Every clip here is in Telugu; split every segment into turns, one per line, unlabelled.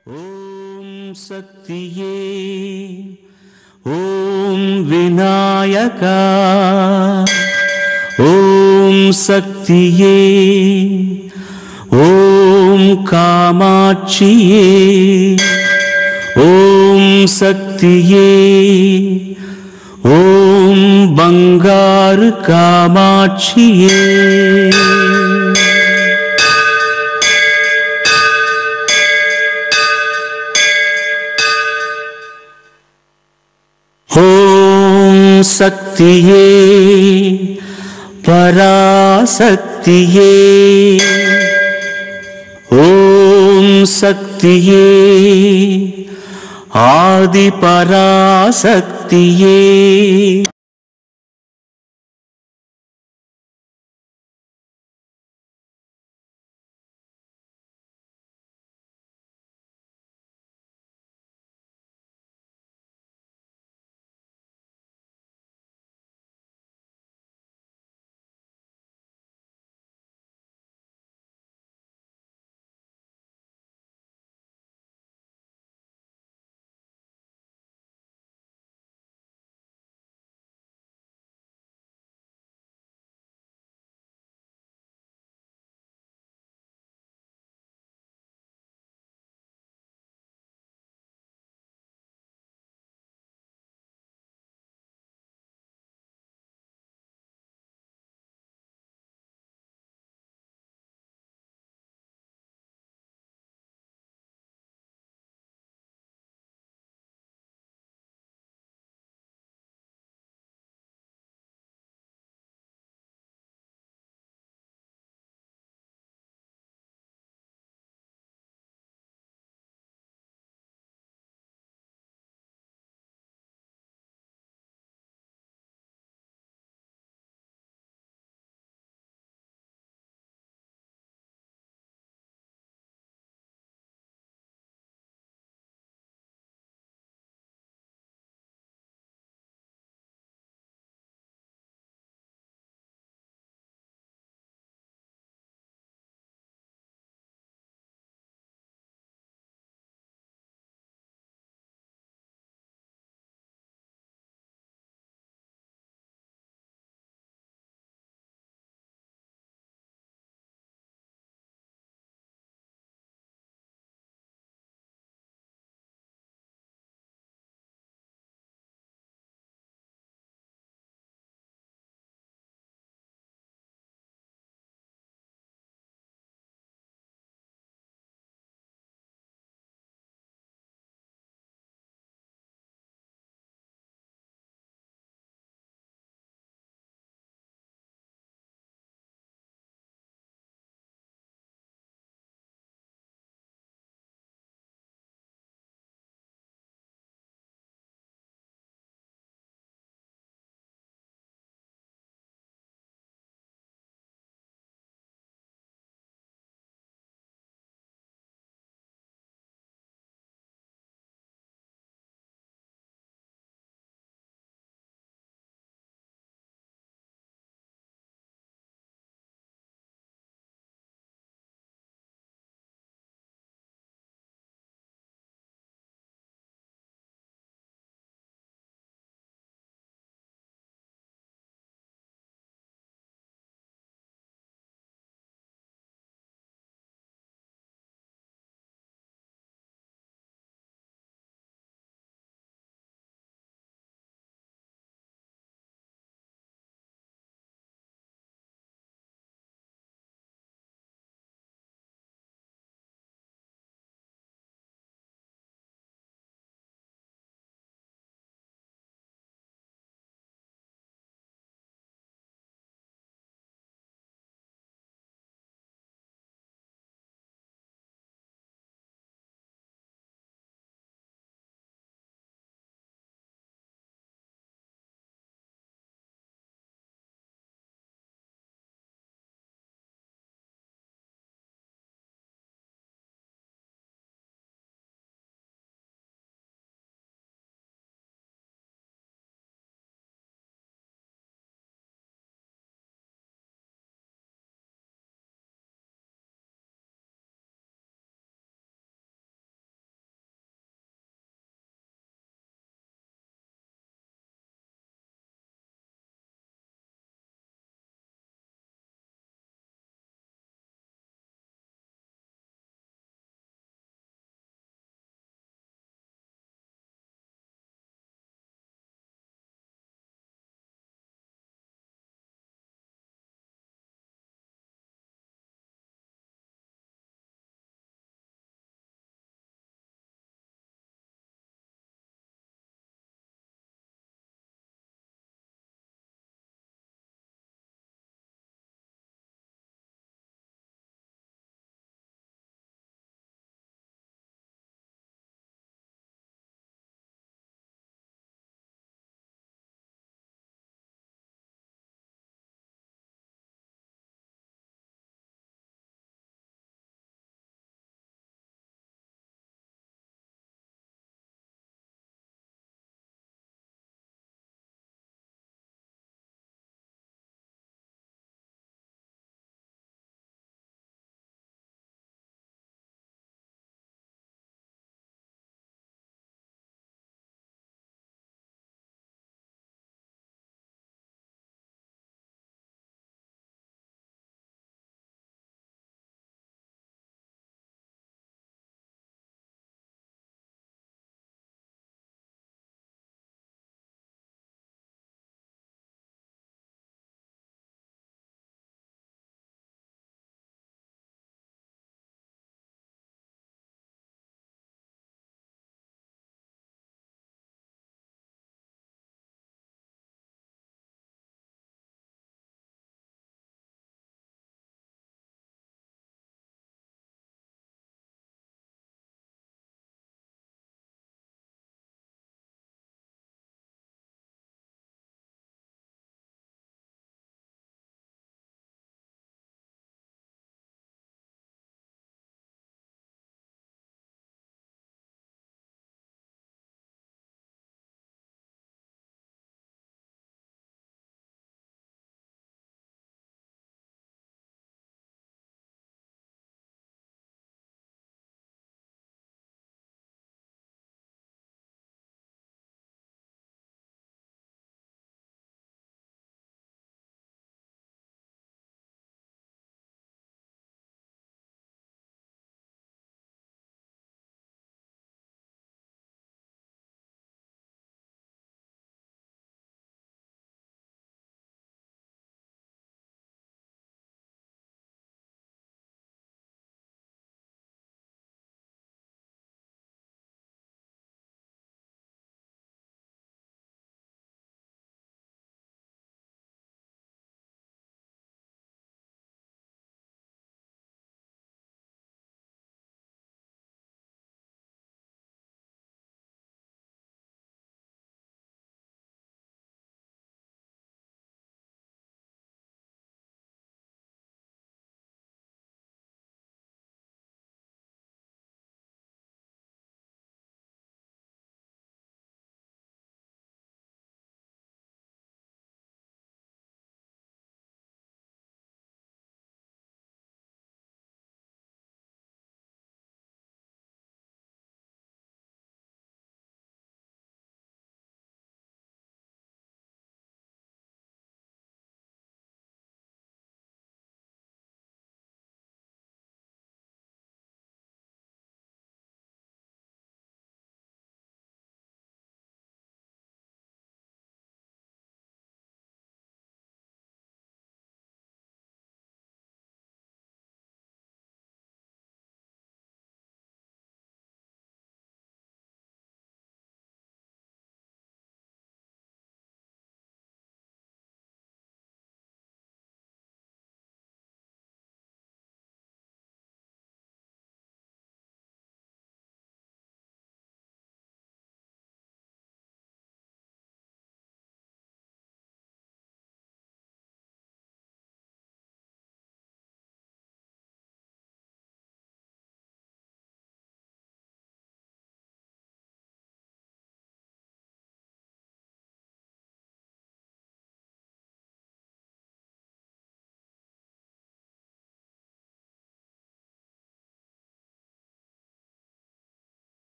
ఓం శక్తియే ఓం వినాయక ఓం శక్తియే ఓం కామాక్షియే ఓం శక్తియే ఓం బంగారు కామాక్షియే ఓం శక్తియే పరాశక్తియే ఓం శక్తియే ఆది పరాశక్తియే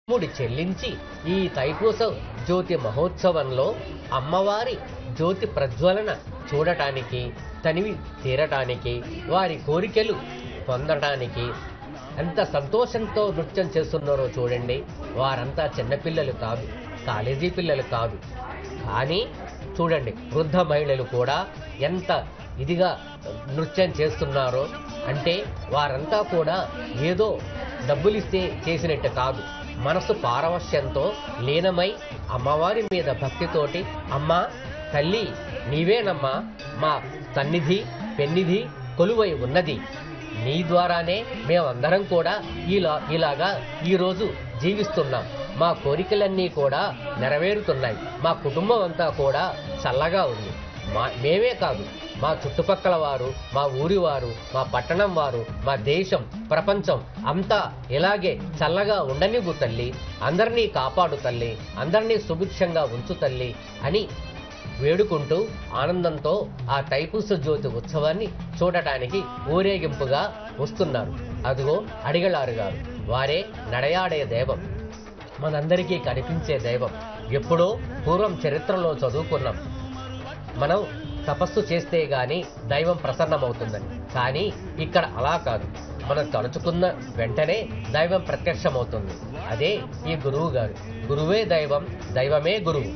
ముడి చెల్లించి ఈ తైపూస జ్యోతి మహోత్సవంలో అమ్మవారి జ్యోతి ప్రజ్వలన చూడటానికి తనివి తీరటానికి వారి కోరికలు పొందటానికి ఎంత సంతోషంతో నృత్యం చేస్తున్నారో చూడండి వారంతా చిన్నపిల్లలు కాదు కాలేజీ పిల్లలు కాదు కానీ చూడండి వృద్ధ మహిళలు కూడా ఎంత ఇదిగా నృత్యం చేస్తున్నారో అంటే వారంతా కూడా ఏదో డబ్బులిస్తే చేసినట్టు కాదు మనసు పారవశ్యంతో లీనమై అమ్మవారి మీద భక్తితోటి అమ్మా తల్లి నీవేనమ్మా మా సన్నిధి పెన్నిధి కొలువై ఉన్నది నీ ద్వారానే మేమందరం కూడా ఇలా ఇలాగా ఈరోజు జీవిస్తున్నాం మా కోరికలన్నీ కూడా నెరవేరుతున్నాయి మా కుటుంబం అంతా కూడా చల్లగా ఉంది మా మేమే కాదు మా చుట్టుపక్కల వారు మా ఊరి వారు మా పట్టణం వారు మా దేశం ప్రపంచం అంతా ఇలాగే చల్లగా ఉండనివ్వు తల్లి అందరినీ కాపాడు తల్లి అందరినీ సుభిక్షంగా ఉంచు తల్లి అని వేడుకుంటూ ఆనందంతో ఆ తైపూస జ్యోతి ఉత్సవాన్ని చూడటానికి ఊరేగింపుగా వస్తున్నారు అదిగో అడిగలారు గారు వారే నడయాడే దైవం మనందరికీ కనిపించే దైవం ఎప్పుడో పూర్వం చరిత్రలో చదువుకున్నాం మనం తపస్సు చేస్తే గాని దైవం ప్రసన్నమవుతుందని కానీ ఇక్కడ అలా కాదు మనం తలుచుకున్న వెంటనే దైవం ప్రత్యక్షమవుతుంది అదే ఈ గురువు గారు గురువే దైవం దైవమే గురువు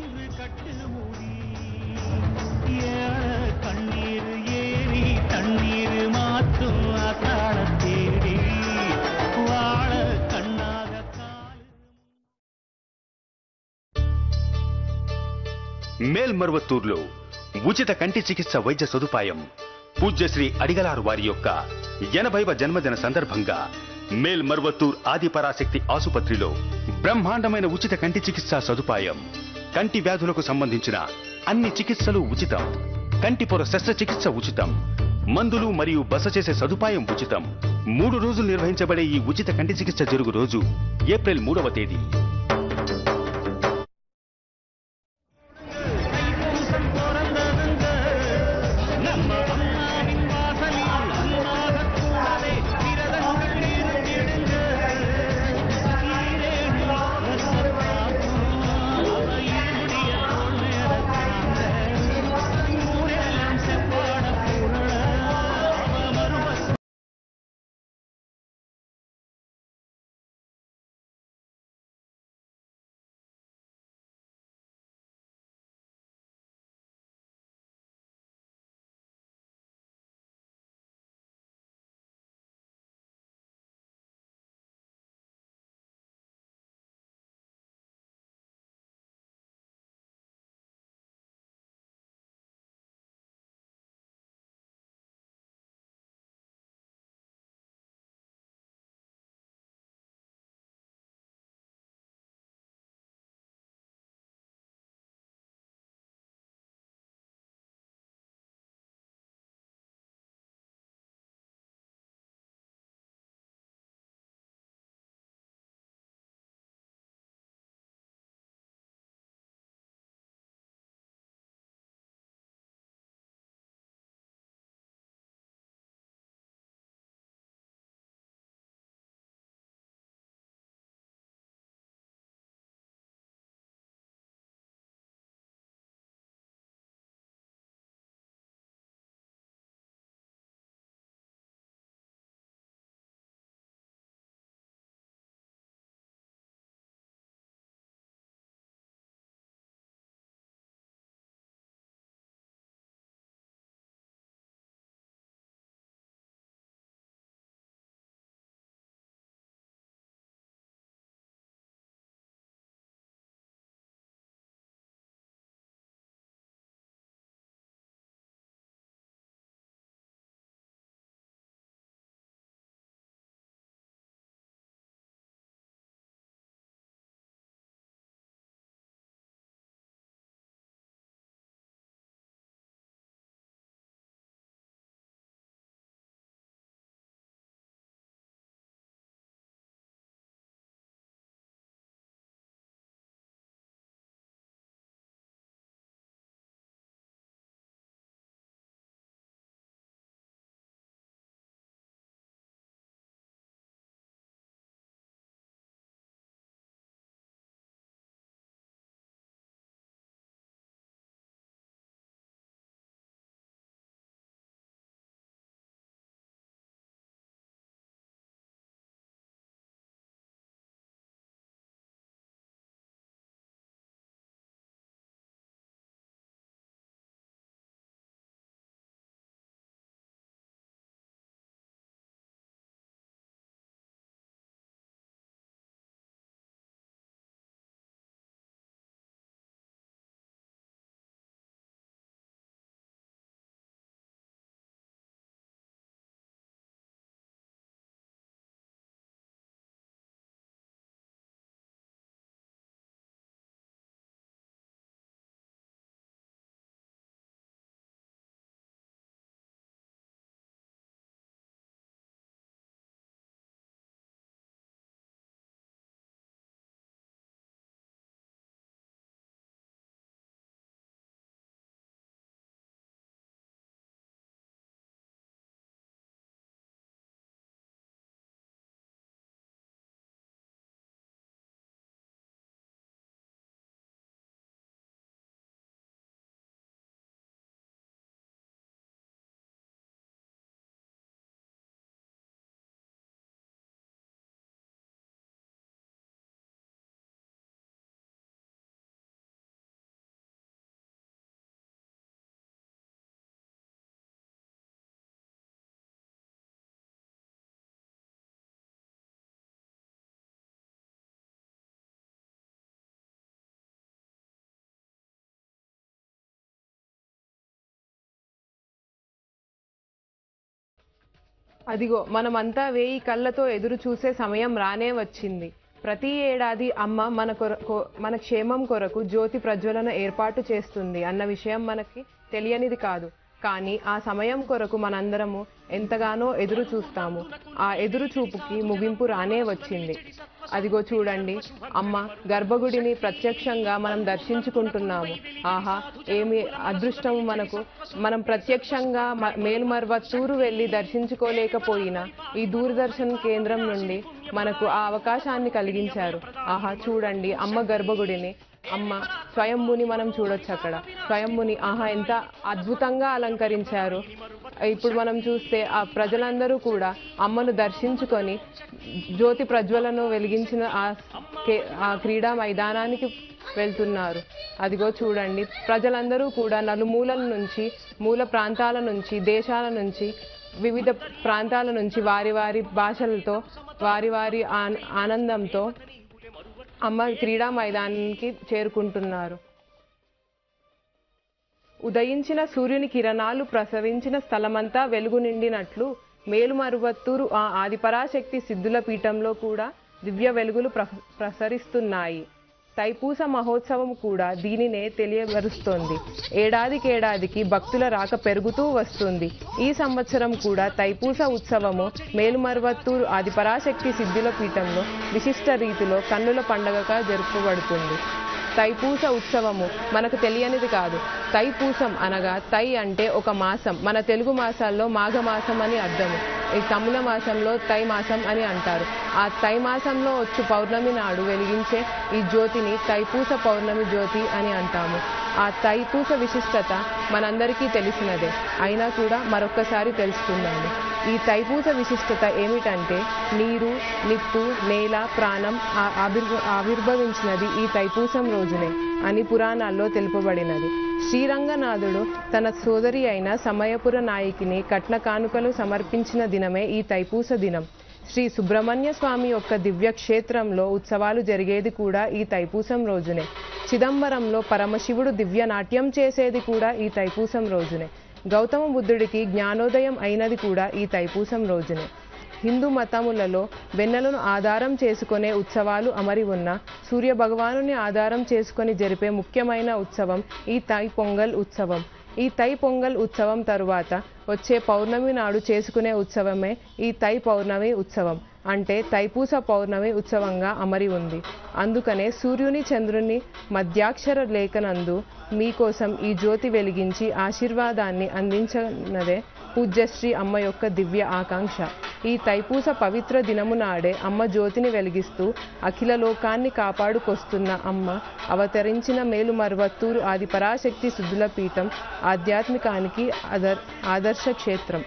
ஏழ கண்ணீர் ஏறி தண்ணீர் மாற்றும் அசாட தேடி வாழ கண்ணாக கால்
మేల్మర్వత్తూర్లో ఉచిత కంటి చికిత్స వైద్య సదుపాయం పూజ్యశ్రీ అడిగలారు వారి యొక్క ఎనభైవ జన్మదిన సందర్భంగా మేల్మర్వత్తూర్ ఆదిపరాశక్తి ఆసుపత్రిలో బ్రహ్మాండమైన ఉచిత కంటి చికిత్సా సదుపాయం కంటి వ్యాధులకు సంబంధించిన అన్ని చికిత్సలు ఉచితం కంటి పొర శస్త్రచికిత్స ఉచితం మందులు మరియు బస చేసే సదుపాయం ఉచితం మూడు రోజులు నిర్వహించబడే ఈ ఉచిత కంటి చికిత్స జరుగు రోజు ఏప్రిల్ మూడవ తేదీ
అదిగో మనమంతా వేయి కళ్ళతో ఎదురు చూసే సమయం రానే వచ్చింది ప్రతి ఏడాది అమ్మ మన కొర కొ- మన క్షేమం కొరకు జ్యోతి ప్రజ్వలన ఏర్పాటు చేస్తుంది అన్న విషయం మనకి తెలియనిది కాదు కానీ ఆ సమయం కొరకు మనందరము ఎంతగానో ఎదురు చూస్తాము ఆ ఎదురు చూపుకి ముగింపు రానే వచ్చింది అదిగో చూడండి అమ్మ గర్భగుడిని ప్రత్యక్షంగా మనం దర్శించుకుంటున్నాము ఆహా ఏమి అదృష్టము మనకు మనం ప్రత్యక్షంగా మ- మేల్మర్వత్తూరు వెళ్ళి దర్శించుకోలేకపోయినా ఈ దూరదర్శన్ కేంద్రం నుండి మనకు ఆ అవకాశాన్ని కలిగించారు ఆహా చూడండి అమ్మ గర్భగుడిని అమ్మ స్వయంభుని మనం చూడొచ్చు అక్కడ స్వయంభుని ఆహా ఎంత అద్భుతంగా అలంకరించారు ఇప్పుడు మనం చూస్తే ఆ ప్రజలందరూ కూడా అమ్మను దర్శించుకొని జ్యోతి ప్రజ్వలను వెలిగించిన ఆ కే- ఆ క్రీడా మైదానానికి వెళ్తున్నారు అదిగో చూడండి ప్రజలందరూ కూడా నలుమూలల నుంచి మూల ప్రాంతాల నుంచి దేశాల నుంచి వివిధ ప్రాంతాల నుంచి వారి వారి భాషలతో వారి వారి ఆన్- ఆనందంతో అమ్మ క్రీడా మైదానానికి చేరుకుంటున్నారు ఉదయించిన సూర్యుని కిరణాలు ప్రసరించిన స్థలమంతా వెలుగు నిండినట్లు మేలుమరువత్తూరు ఆ ఆదిపరాశక్తి సిద్ధుల పీఠంలో కూడా దివ్య వెలుగులు ప్ర- ప్రసరిస్తున్నాయి తైపూస మహోత్సవం కూడా దీనినే తెలియవరుస్తోంది ఏడాదికేడాదికి భక్తుల రాక పెరుగుతూ వస్తుంది ఈ సంవత్సరం కూడా తైపూస ఉత్సవము మేలుమరువత్తూరు ఆదిపరాశక్తి సిద్ధుల పీఠంలో విశిష్ట రీతిలో కన్నుల పండగగా జరుపబడుతుంది తైపూస ఉత్సవము మనకు తెలియనిది కాదు తైపూసం అనగా తై అంటే ఒక మాసం మన తెలుగు మాసాల్లో మాఘమాసం అని అర్థము ఈ తమిళ మాసంలో తై మాసం అని అంటారు ఆ తై మాసంలో వచ్చు పౌర్ణమి నాడు వెలిగించే ఈ జ్యోతిని తైపూస పౌర్ణమి జ్యోతి అని అంటాము ఆ తైపూస విశిష్టత మనందరికీ తెలిసినదే అయినా కూడా మరొక్కసారి తెలుసుకుందాము ఈ తైపూస విశిష్టత ఏమిటంటే నీరు నిప్పు నేల ప్రాణం ఆ- ఆవిర్భ ఆవిర్భవించినది ఈ తైపూసం రోజునే అని పురాణాల్లో తెలుపబడినది శ్రీరంగనాథుడు తన సోదరి అయిన సమయపుర నాయకిని కట్న కానుకలు సమర్పించిన దినమే ఈ తైపూస దినం శ్రీ సుబ్రహ్మణ్య స్వామి యొక్క దివ్య క్షేత్రంలో ఉత్సవాలు జరిగేది కూడా ఈ తైపూసం రోజునే చిదంబరంలో పరమశివుడు దివ్య నాట్యం చేసేది కూడా ఈ తైపూసం రోజునే గౌతమ బుద్ధుడికి జ్ఞానోదయం అయినది కూడా ఈ తైపూసం రోజునే హిందూ మతములలో వెన్నెలను ఆధారం చేసుకునే ఉత్సవాలు అమరి ఉన్న సూర్య భగవానుని ఆధారం చేసుకొని జరిపే ముఖ్యమైన ఉత్సవం ఈ తై పొంగల్ ఉత్సవం ఈ తై పొంగల్ ఉత్సవం తరువాత వచ్చే పౌర్ణమి నాడు చేసుకునే ఉత్సవమే ఈ తై పౌర్ణమి ఉత్సవం అంటే తైపూస పౌర్ణమి ఉత్సవంగా అమరి ఉంది అందుకనే సూర్యుని చంద్రుని మధ్యాక్షర లేఖనందు మీకోసం ఈ జ్యోతి వెలిగించి ఆశీర్వాదాన్ని అందించనదే పూజ్యశ్రీ అమ్మ యొక్క దివ్య ఆకాంక్ష ఈ తైపూస పవిత్ర దినము నాడే అమ్మ జ్యోతిని వెలిగిస్తూ అఖిల లోకాన్ని కాపాడుకొస్తున్న అమ్మ అవతరించిన మేలు మరువత్తూరు ఆది పరాశక్తి శుద్ధుల పీఠం ఆధ్యాత్మికానికి ఆదర్ ఆదర్శ క్షేత్రం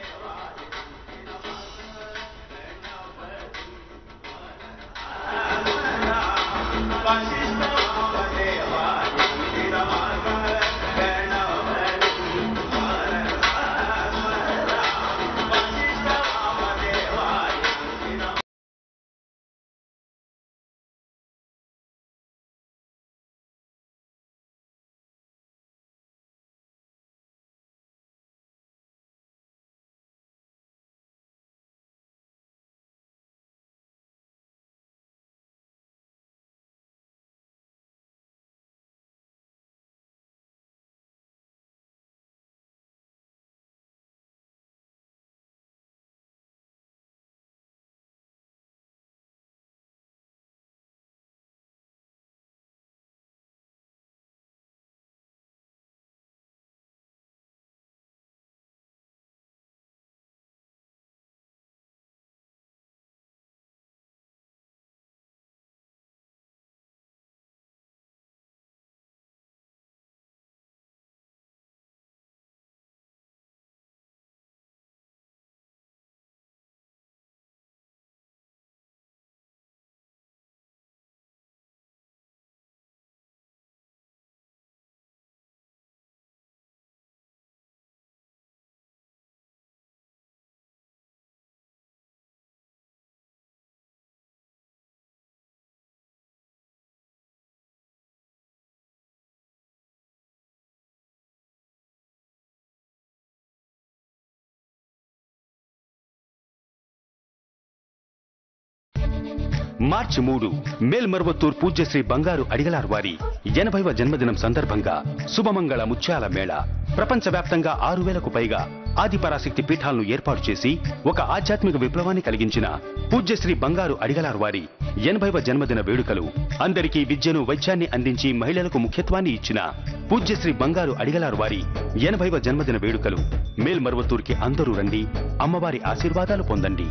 మార్చి మూడు మేల్మర్వత్తూర్ పూజ్యశ్రీ బంగారు అడిగలార్ వారి ఎనభైవ జన్మదినం సందర్భంగా శుభమంగళ ముత్యాల మేళ ప్రపంచవ్యాప్తంగా ఆరు వేలకు పైగా ఆదిపరాశక్తి పీఠాలను ఏర్పాటు చేసి ఒక ఆధ్యాత్మిక విప్లవాన్ని కలిగించిన పూజ్యశ్రీ బంగారు అడిగలార్ వారి ఎనభైవ జన్మదిన వేడుకలు అందరికీ విద్యను వైద్యాన్ని అందించి మహిళలకు ముఖ్యత్వాన్ని ఇచ్చిన పూజ్యశ్రీ బంగారు అడిగలార్ వారి ఎనభైవ జన్మదిన వేడుకలు మేల్మర్వత్తూర్కి అందరూ రండి అమ్మవారి ఆశీర్వాదాలు పొందండి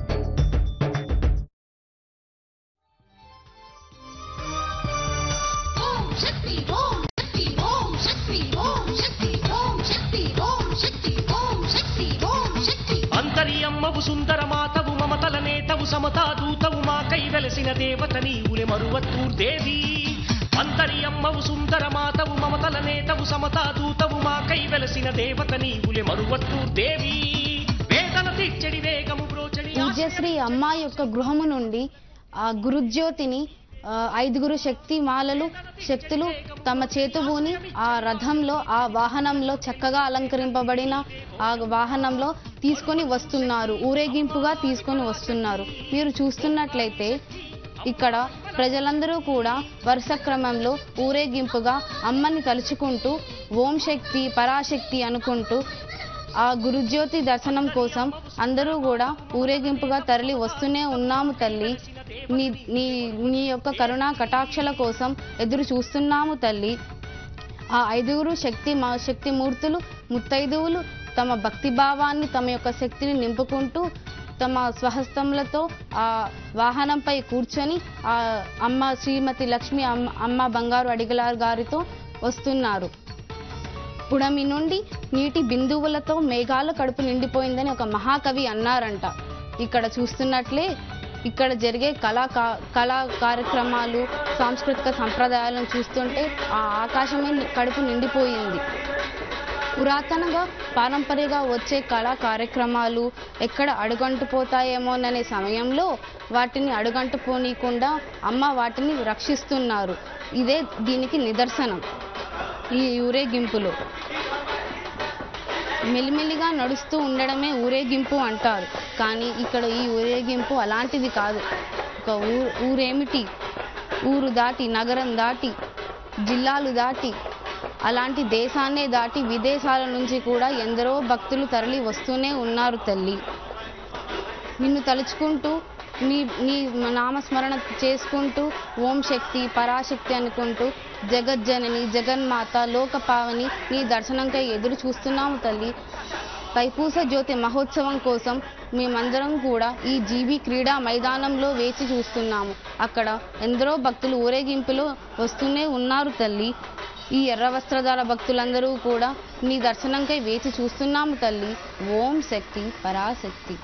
ఓం శక్తి ఓం శక్తి ఓం శక్తి ఓం శక్తి ఓం శక్తి ఓం శక్తి ఓం శక్తి ఓం శక్తి
అంతరియమ్మవు సుందర మాతవు మమతల నేతవు సమతా దూతవు మాకై వెలసిన దేవత నీవులే మరువత్తూర్ దేవి అంతరియమ్మవు సుందర మాతవు మమతల నేతవు సమతా దూతవు మాకై వెలసిన దేవత నీవులే మరువత్తూర్ దేవి వేదన తీర్చడి వేగము బ్రోచడి
పూజ్యశ్రీ అమ్మ యొక్క గృహము నుండి ఆ గురుజ్యోతిని ఆ, ఐదుగురు శక్తి మాలలు శక్తులు తమ చేతుబూని ఆ రథంలో ఆ వాహనంలో చక్కగా అలంకరింపబడిన ఆ వాహనంలో తీసుకొని వస్తున్నారు ఊరేగింపుగా తీసుకొని వస్తున్నారు మీరు చూస్తున్నట్లయితే ఇక్కడ ప్రజలందరూ కూడా వరుస క్రమంలో ఊరేగింపుగా అమ్మని తలుచుకుంటూ ఓం శక్తి పరాశక్తి అనుకుంటూ ఆ గురుజ్యోతి దర్శనం కోసం అందరూ కూడా ఊరేగింపుగా తరలి వస్తూనే ఉన్నాము తల్లి నీ నీ నీ యొక్క కరుణా కటాక్షల కోసం ఎదురు చూస్తున్నాము తల్లి ఆ ఐదుగురు శక్తి మా శక్తి మూర్తులు ముత్తైదువులు తమ భక్తి భావాన్ని తమ యొక్క శక్తిని నింపుకుంటూ తమ స్వహస్తములతో ఆ వాహనంపై కూర్చొని ఆ అమ్మ శ్రీమతి లక్ష్మి అమ్మ అమ్మ బంగారు అడిగలార్ గారితో వస్తున్నారు పుడమి నుండి నీటి బిందువులతో మేఘాల కడుపు నిండిపోయిందని ఒక మహాకవి అన్నారంట ఇక్కడ చూస్తున్నట్లే ఇక్కడ జరిగే కళా కా- కళా కార్యక్రమాలు సాంస్కృతిక సంప్రదాయాలను చూస్తుంటే ఆ ఆకాశమే ని- కడుపు నిండిపోయింది పురాతనంగా పారంపర్యంగా వచ్చే కళా కార్యక్రమాలు ఎక్కడ అడుగంటుపోతాయేమోననే సమయంలో వాటిని అడుగంటుపోనీయకుండా అమ్మ వాటిని రక్షిస్తున్నారు ఇదే దీనికి నిదర్శనం ఈ ఊరేగింపులో మెల్లిమెల్లిగా నడుస్తూ ఉండడమే ఊరేగింపు అంటారు కానీ ఇక్కడ ఈ ఊరేగింపు అలాంటిది కాదు ఒక ఊ ఊరేమిటి ఊరు దాటి నగరం దాటి జిల్లాలు దాటి అలాంటి దేశాన్నే దాటి విదేశాల నుంచి కూడా ఎందరో భక్తులు తరలి వస్తూనే ఉన్నారు తల్లి నిన్ను తలుచుకుంటూ నీ నీ నామస్మరణ చేసుకుంటూ ఓం శక్తి పరాశక్తి అనుకుంటూ జగజ్జనని జగన్మాత లోకపావని నీ దర్శనంకై ఎదురు చూస్తున్నాము తల్లి తైపూస జ్యోతి మహోత్సవం కోసం మేమందరం కూడా ఈ జీబీ క్రీడా మైదానంలో వేచి చూస్తున్నాము అక్కడ ఎందరో భక్తులు ఊరేగింపులో వస్తూనే ఉన్నారు తల్లి ఈ ఎర్ర వస్త్రధార భక్తులందరూ కూడా నీ దర్శనంకై వేచి చూస్తున్నాము తల్లి ఓం శక్తి పరాశక్తి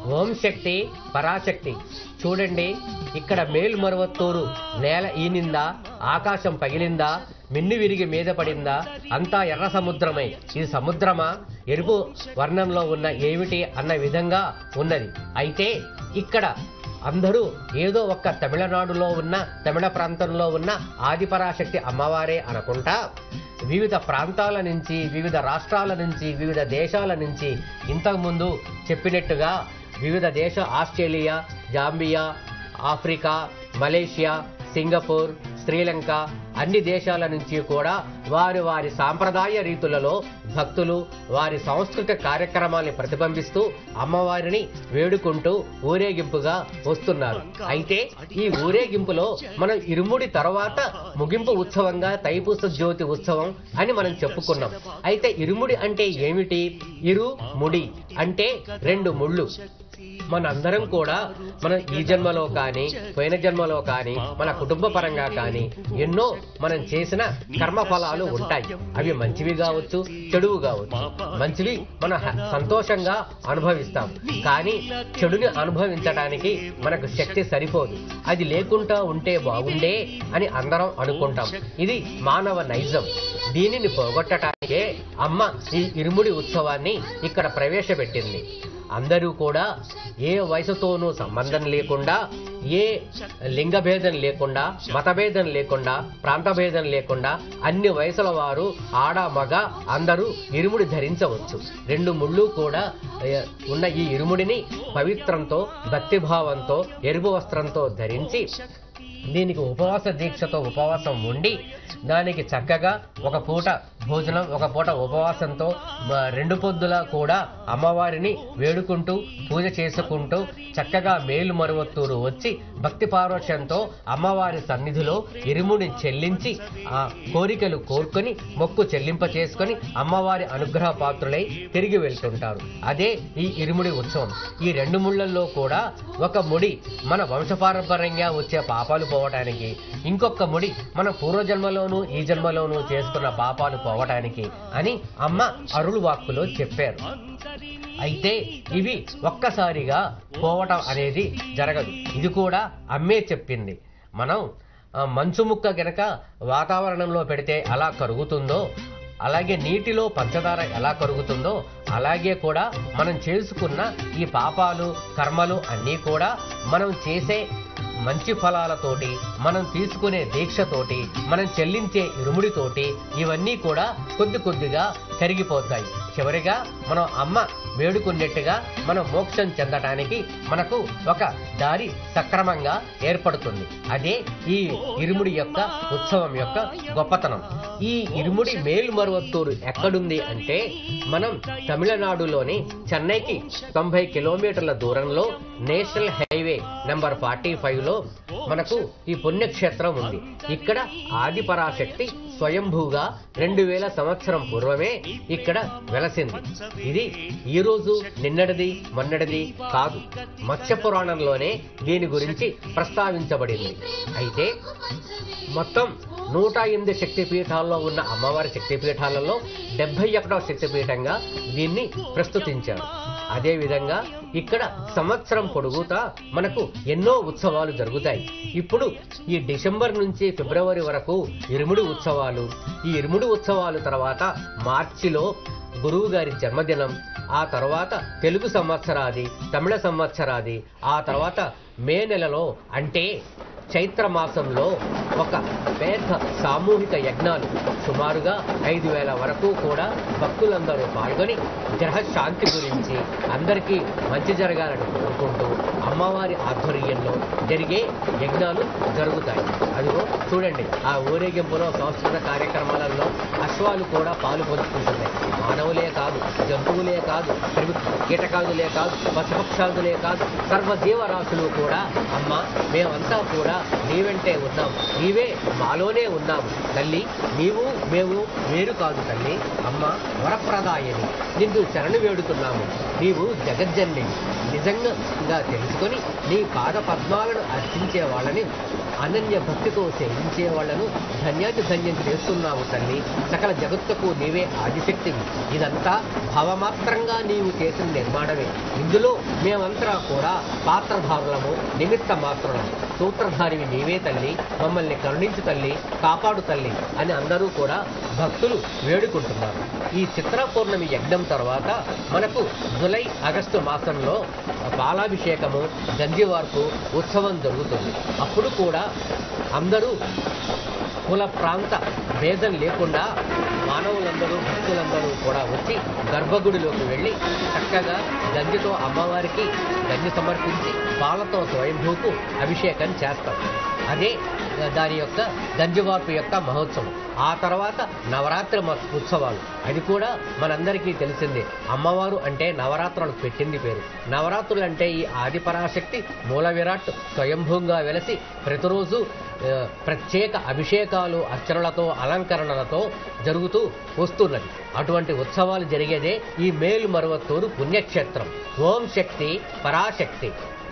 ఓం శక్తి పరాశక్తి చూడండి ఇక్కడ మేల్మరువత్తూరు నేల ఈనిందా ఆకాశం పగిలిందా మిన్ను విరిగి మీద పడిందా అంతా ఎర్ర సముద్రమై ఇది సముద్రమా ఎరుపు వర్ణంలో ఉన్న ఏమిటి అన్న విధంగా ఉన్నది అయితే ఇక్కడ అందరూ ఏదో ఒక్క తమిళనాడులో ఉన్న తమిళ ప్రాంతంలో ఉన్న ఆదిపరాశక్తి అమ్మవారే అనుకుంటా వివిధ ప్రాంతాల నుంచి వివిధ రాష్ట్రాల నుంచి వివిధ దేశాల నుంచి ఇంతకుముందు చెప్పినట్టుగా వివిధ దేశ Australia Zambia Africa Malaysia Singapore Sri Lanka అన్ని దేశాల నుంచి కూడా వారి వారి సాంప్రదాయ రీతులలో భక్తులు వారి సాంస్కృతిక కార్యక్రమాల్ని ప్రతిబింబిస్తూ అమ్మవారిని వేడుకుంటూ ఊరేగింపుగా వస్తున్నారు అయితే ఈ ఊరేగింపులో మనం ఇరుముడి తర్వాత ముగింపు ఉత్సవంగా తైపూస జ్యోతి ఉత్సవం అని మనం చెప్పుకున్నాం అయితే ఇరుముడి అంటే ఏమిటి ఇరు ముడి అంటే రెండు ముళ్ళు మనందరం కూడా మనం ఈ జన్మలో కానీ పోయిన జన్మలో కానీ మన కుటుంబ పరంగా కానీ ఎన్నో మనం చేసిన కర్మ ఫలాలు ఉంటాయి అవి మంచివి కావచ్చు చెడువు కావచ్చు మంచివి మనం హ- సంతోషంగా అనుభవిస్తాం కానీ చెడుని అనుభవించడానికి మనకు శక్తి సరిపోదు అది లేకుండా ఉంటే బాగుండే అని అందరం అనుకుంటాం ఇది మానవ నైజం దీనిని పోగొట్టడానికే అమ్మ ఈ ఇరుముడి ఉత్సవాన్ని ఇక్కడ ప్రవేశపెట్టింది అందరూ కూడా ఏ వయసుతోనూ సంబంధం లేకుండా ఏ లింగ భేదం లేకుండా మతభేదం లేకుండా ప్రాంత భేదం లేకుండా అన్ని వయసుల వారు ఆడ మగ అందరూ ఇరుముడి ధరించవచ్చు రెండు ముళ్ళు కూడా ఏ, ఉన్న ఈ ఇరుముడిని పవిత్రంతో భక్తిభావంతో ఎరుపు వస్త్రంతో ధరించి దీనికి ఉపవాస దీక్షతో ఉపవాసం ఉండి దానికి చక్కగా ఒక పూట భోజనం ఒక పూట ఉపవాసంతో మ, రెండు పొద్దుల కూడా అమ్మవారిని వేడుకుంటూ పూజ చేసుకుంటూ చక్కగా మేలు మరువత్తూరు వచ్చి భక్తి పారోక్షంతో అమ్మవారి సన్నిధిలో ఇరుముని చెల్లించి ఆ కోరికలు కోరుకొని మొక్కు చెల్లింప చేసుకొని అమ్మవారి అనుగ్రహ పాత్రులై తిరిగి వెళ్తుంటారు అదే ఈ ఇరుముడి ఉత్సవం ఈ రెండు ముళ్ళల్లో కూడా ఒక ముడి మన వంశపారంపర్యంగా వచ్చే పాపాలు పోవటానికి ఇంకొక ముడి మన పూర్వజన్మలోనూ ఈ జన్మలోనూ చేసుకున్న పాపాలు పోవటానికి అని అమ్మ అరుಳು వాక్కులో చెప్పారు అయితే ఇవి ఒక్కసారిగా పోవటం అనేది జరగదు ఇది కూడా అమ్మే చెప్పింది మనం ఆ, మంచు ముక్క గనక వాతావరణంలో పెడితే ఎలా కరుగుతుందో అలాగే నీటిలో పంచదార ఎలా కరుగుతుందో అలాగే కూడా మనం చేసుకున్న ఈ పాపాలు కర్మలు అన్నీ కూడా మనం చేసే మంచి ఫలాలతోటి మనం తీసుకునే దీక్షతోటి మనం చెల్లించే ఇరుముడితోటి ఇవన్నీ కూడా కొద్ది కొద్దిగా కరిగిపోతాయి చివరిగా మనం అమ్మ వేడుకున్నట్టుగా మనం మోక్షం చెందటానికి మనకు ఒక దారి సక్రమంగా ఏర్పడుతుంది అదే ఈ ఇరుముడి యొక్క ఉత్సవం యొక్క గొప్పతనం ఈ ఇరుముడి మేల్మరువత్తూరు ఎక్కడుంది అంటే మనం తమిళనాడులోని చెన్నైకి తొంభై కిలోమీటర్ల దూరంలో national highway number forty five లో మనకు ఈ పుణ్యక్షేత్రం ఉంది ఇక్కడ ఆదిపరాశక్తి స్వయంభూగా రెండు వేల సంవత్సరం పూర్వమే ఇక్కడ వెలసింది ఇది ఈ రోజు నిన్నటిది మొన్నటిది కాదు మత్స్య పురాణంలోనే దీని గురించి ప్రస్తావించబడింది అయితే మొత్తం నూట ఎనిమిది శక్తిపీఠాల్లో ఉన్న అమ్మవారి శక్తిపీఠాలలో డెబ్బై ఒకటవ శక్తిపీఠంగా దీన్ని ప్రస్తుతించారు అదేవిధంగా ఇక్కడ సంవత్సరం పొడుగుతా మనకు ఎన్నో ఉత్సవాలు జరుగుతాయి ఇప్పుడు ఈ డిసెంబర్ నుంచి ఫిబ్రవరి వరకు ఇరుముడి ఉత్సవాలు ఈ ఇరుముడి ఉత్సవాలు తర్వాత మార్చిలో గురువు గారి జన్మదినం ఆ తర్వాత తెలుగు సంవత్సరాది తమిళ సంవత్సరాది ఆ తర్వాత మే నెలలో అంటే చైత్ర మాసంలో ఒక పెద్ద సామూహిక యజ్ఞాలు సుమారుగా ఐదు వేల వరకు కూడా భక్తులందరూ పాల్గొని గ్రహ శాంతి గురించి అందరికీ మంచి జరగాలని కోరుకుంటూ అమ్మవారి ఆధ్వర్యంలో జరిగే యజ్ఞాలు జరుగుతాయి అదిగో చూడండి ఆ ఊరేగింపులో సంస్కృత కార్యక్రమాలలో అశ్వాలు కూడా పాలు పంచుకుంటున్నాయి మానవులే కాదు జంతువులే కాదు క్రిమి కీటకాదులే కాదు పశుపక్షాదులే కాదు సర్వ జీవరాశులు కూడా అమ్మ మేమంతా కూడా నీ వెంటే ఉన్నాం నీవే మాలోనే ఉన్నాం తల్లి నీవు మేము వేరు కాదు తల్లి అమ్మ వరప్రదాయని నిన్ను శరణు వేడుతున్నాము నీవు జగజ్జన్ని నిజంగా తెలుసుకొని నీ పాద పద్మాలను అర్చించే వాళ్ళని అనన్య భక్తితో సేవించే వాళ్లను ధన్యాతి ధన్యం చేస్తున్నావు తల్లి సకల జగత్తుకు నీవే ఆదిశక్తివి ఇదంతా భావమాత్రంగా నీవు చేసిన నిర్మాణమే ఇందులో మేమంతా కూడా పాత్రధారులము నిమిత్త మాత్రము సూత్రధారివి నీవే తల్లి మమ్మల్ని కరుణించు తల్లి కాపాడు తల్లి అని అందరూ కూడా భక్తులు వేడుకుంటున్నారు ఈ చిత్ర పౌర్ణమి యజ్ఞం తర్వాత మనకు జులై ఆగస్టు మాసంలో పాలాభిషేకము గంజివార్పు ఉత్సవం జరుగుతుంది అప్పుడు కూడా అందరూ కుల ప్రాంత భేదం లేకుండా మానవులందరూ భక్తులందరూ కూడా వచ్చి గర్భగుడిలోకి వెళ్ళి చక్కగా గంజితో అమ్మవారికి గంజి సమర్పించి పాలతో స్వయంభూకు అభిషేకం చేస్తారు అదే దాని యొక్క గంజివార్పు యొక్క మహోత్సవం ఆ తర్వాత నవరాత్రి మ- ఉత్సవాలు అది కూడా మనందరికీ తెలిసిందే అమ్మవారు అంటే నవరాత్రులకు పెట్టింది పేరు నవరాత్రులు అంటే ఈ ఆదిపరాశక్తి మూల విరాట్ స్వయంభూంగా వెలసి ప్రతిరోజు ఆ, ప్రత్యేక అభిషేకాలు అర్చనలతో అలంకరణలతో జరుగుతూ వస్తున్నది అటువంటి ఉత్సవాలు జరిగేదే ఈ మేలు మరువత్తూరు పుణ్యక్షేత్రం ఓం శక్తి Parashakti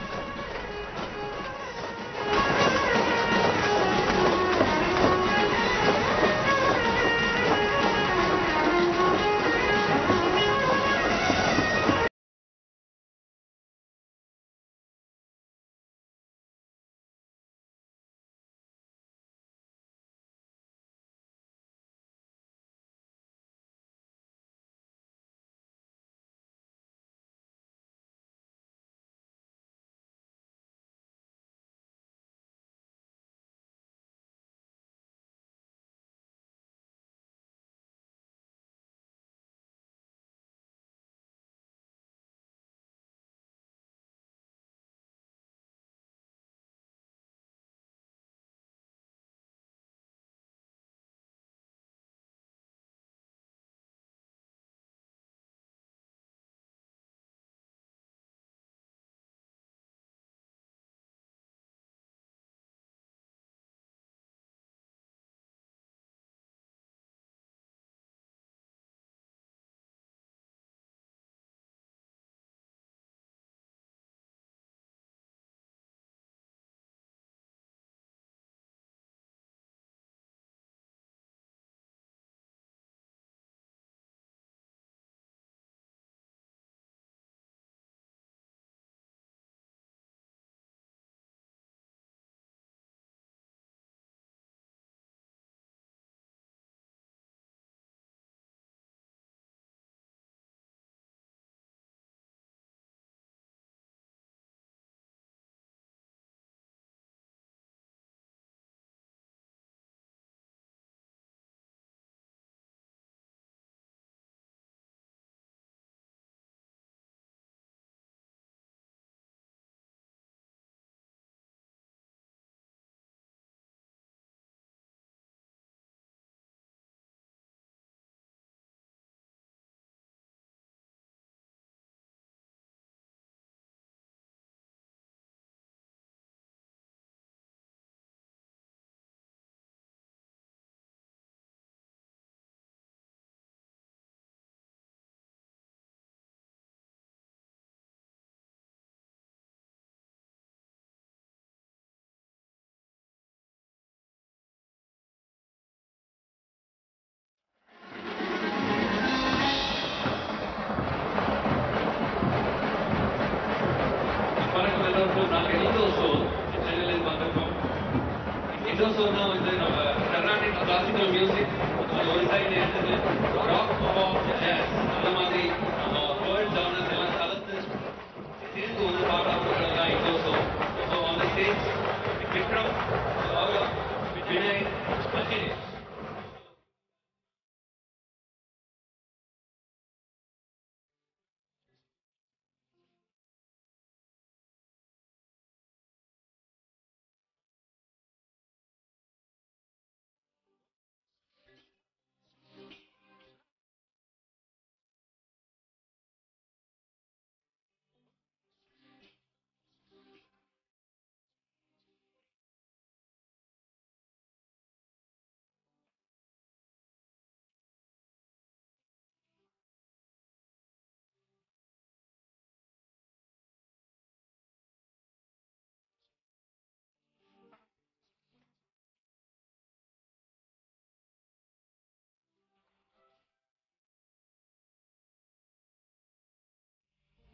also now in the uh, Carnatic classical music, uh, one side is rock, pop, jazz, அந்த மாதிரி நம்ம world genres எல்லாம் கலந்து சேர்ந்து வந்து பாடுறாங்க like also. So on the stage, Vikram, Gaurav, Vinay, Ajay.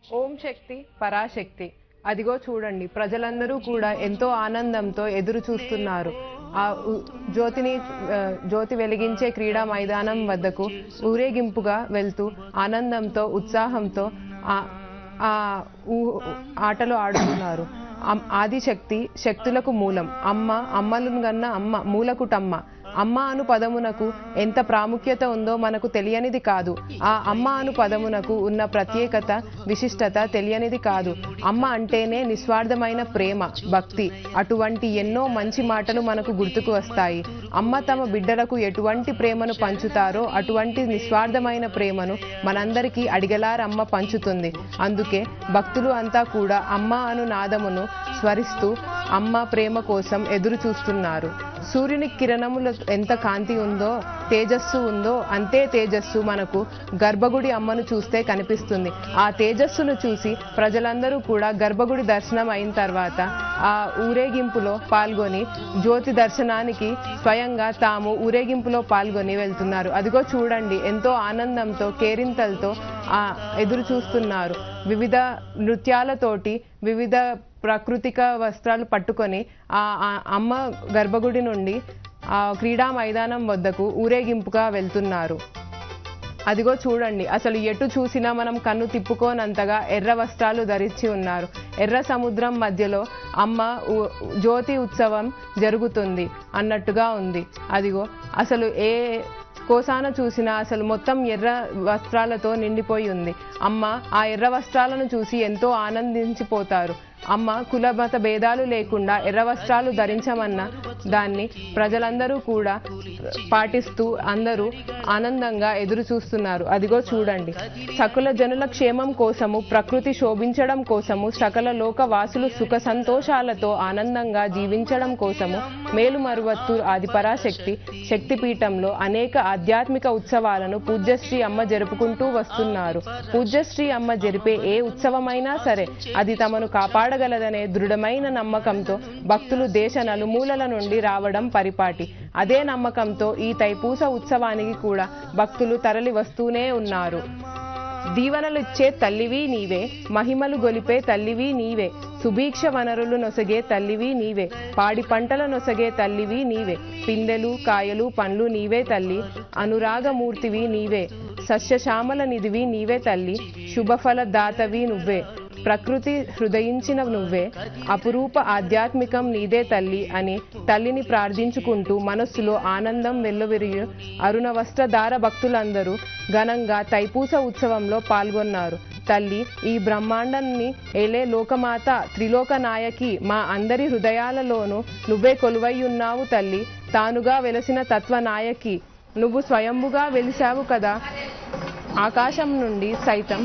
ఓం శక్తి పరాశక్తి అదిగో చూడండి ప్రజలందరూ కూడా ఎంతో ఆనందంతో ఎదురు చూస్తున్నారు ఆ ఉ- జ్యోతిని ఆ, జ్యోతి వెలిగించే క్రీడా మైదానం వద్దకు ఊరేగింపుగా వెళ్తూ ఆనందంతో ఉత్సాహంతో ఆ ఆ ఊ- ఆటలు ఆడుతున్నారు అమ్- ఆదిశక్తి శక్తులకు మూలం అమ్మ అమ్మలను గన్న అమ్మ మూలకుటమ్మ అమ్మ అను పదమునకు ఎంత ప్రాముఖ్యత ఉందో మనకు తెలియనిది కాదు ఆ అమ్మ అను పదమునకు ఉన్న ప్రత్యేకత విశిష్టత తెలియనిది కాదు అమ్మ అంటేనే నిస్వార్థమైన ప్రేమ భక్తి అటువంటి ఎన్నో మంచి మాటలు మనకు గుర్తుకు వస్తాయి అమ్మ తమ బిడ్డలకు ఎటువంటి ప్రేమను పంచుతారో అటువంటి నిస్వార్థమైన ప్రేమను మనందరికీ అడిగలారమ్మ పంచుతుంది అందుకే భక్తులు అంతా కూడా అమ్మ అను నాదమును స్వరిస్తూ అమ్మ ప్రేమ కోసం ఎదురు చూస్తున్నారు సూర్యుని కిరణముల ఎంత కాంతి ఉందో తేజస్సు ఉందో అంతే తేజస్సు మనకు గర్భగుడి అమ్మను చూస్తే కనిపిస్తుంది ఆ తేజస్సును చూసి ప్రజలందరూ కూడా గర్భగుడి దర్శనం అయిన తర్వాత ఆ ఊరేగింపులో పాల్గొని జ్యోతి దర్శనానికి స్వయంగా తాము ఊరేగింపులో పాల్గొని వెళ్తున్నారు అదిగో చూడండి ఎంతో ఆనందంతో కేరింతలతో ఆ ఎదురు చూస్తున్నారు వివిధ నృత్యాలతోటి వివిధ ప్రాకృతిక వస్త్రాలు పట్టుకొని ఆ ఆ అమ్మ గర్భగుడి నుండి ఆ క్రీడా మైదానం వద్దకు ఊరేగింపుగా వెళ్తున్నారు అదిగో చూడండి అసలు ఎటు చూసినా మనం కన్ను తిప్పుకోనంతగా ఎర్ర వస్త్రాలు ధరించి ఉన్నారు ఎర్ర సముద్రం మధ్యలో అమ్మ ఉ- జ్యోతి ఉత్సవం జరుగుతుంది అన్నట్టుగా ఉంది అదిగో అసలు ఏ కోసాన చూసినా అసలు మొత్తం ఎర్ర వస్త్రాలతో నిండిపోయి ఉంది అమ్మ ఆ ఎర్ర వస్త్రాలను చూసి ఎంతో ఆనందించిపోతారు అమ్మ కుల మత భేదాలు లేకుండా ఎర్ర వస్త్రాలు ధరించమన్న దాన్ని ప్రజలందరూ కూడా పాటిస్తూ అందరూ ఆనందంగా ఎదురు చూస్తున్నారు అదిగో చూడండి సకల జనుల క్షేమం కోసము ప్రకృతి శోభించడం కోసము సకల లోక వాసులు సుఖ సంతోషాలతో ఆనందంగా జీవించడం కోసము మేలుమరువత్తు ఆది పరాశక్తి శక్తిపీఠంలో అనేక ఆధ్యాత్మిక ఉత్సవాలను పూజ్యశ్రీ అమ్మ జరుపుకుంటూ వస్తున్నారు పూజ్యశ్రీ అమ్మ జరిపే ఏ ఉత్సవమైనా సరే అది తమను కాపాడగలదనే దృఢమైన నమ్మకంతో భక్తులు దేశ నలుమూలల నుండి రావడం పరిపాటి అదే నమ్మకంతో ఈ తైపూస ఉత్సవానికి కూడా భక్తులు తరలి వస్తూనే ఉన్నారు దీవెనలిచ్చే తల్లివి నీవే మహిమలు గొలిపే తల్లివి నీవే సుభీక్ష వనరులు నొసగే తల్లివి నీవే పాడి పంటల నొసగే తల్లివి నీవే పిందెలు కాయలు పండ్లు నీవే తల్లి అనురాగమూర్తివి నీవే సస్యశ్యామల నిధివి నీవే తల్లి శుభఫల దాతవి నువ్వే ప్రకృతి హృదయించిన నువ్వే అపురూప ఆధ్యాత్మికం నీదే తల్లి అని తల్లిని ప్రార్థించుకుంటూ మనస్సులో ఆనందం వెల్లువిరియు అరుణ వస్త్రధార భక్తులందరూ ఘనంగా తైపూస ఉత్సవంలో పాల్గొన్నారు తల్లి ఈ బ్రహ్మాండాన్ని ఏలే లోకమాత త్రిలోక నాయకి మా అందరి హృదయాలలోనూ నువ్వే కొలువై ఉన్నావు తల్లి తానుగా వెలసిన తత్వనాయకి నువ్వు స్వయంభుగా వెలిశావు కదా ఆకాశం నుండి సైతం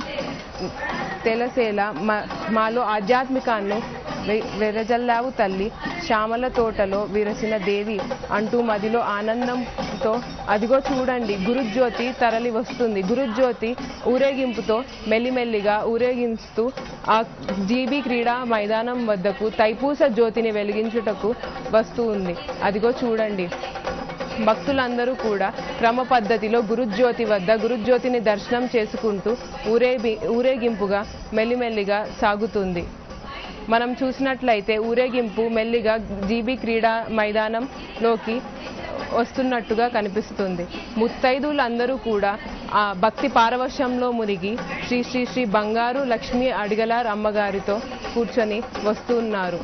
తెలసేలా మ- మాలో ఆధ్యాత్మికాన్ని వె- వెదజల్లావు తల్లి శ్యామల తోటలో విరసిన దేవి అంటూ మదిలో ఆనందంతో అదిగో చూడండి గురుజ్యోతి తరలి వస్తుంది గురుజ్యోతి ఊరేగింపుతో మెల్లిమెల్లిగా ఊరేగిస్తూ ఆ జీబీ క్రీడా మైదానం వద్దకు తైపూస జ్యోతిని వెలిగించుటకు వస్తూ ఉంది అదిగో చూడండి భక్తులందరూ కూడా క్రమ పద్ధతిలో గురుజ్యోతి వద్ద గురుజ్యోతిని దర్శనం చేసుకుంటూ ఊరేగి ఊరేగింపుగా మెల్లిమెల్లిగా సాగుతుంది మనం చూసినట్లయితే ఊరేగింపు మెల్లిగా జీబీ క్రీడా మైదానంలోకి వస్తున్నట్టుగా కనిపిస్తుంది ముత్తైదులందరూ కూడా ఆ భక్తి పారవశ్యంలో మునిగి శ్రీ శ్రీ శ్రీ బంగారు లక్ష్మీ అడిగలార్ అమ్మగారితో కూర్చొని వస్తున్నారు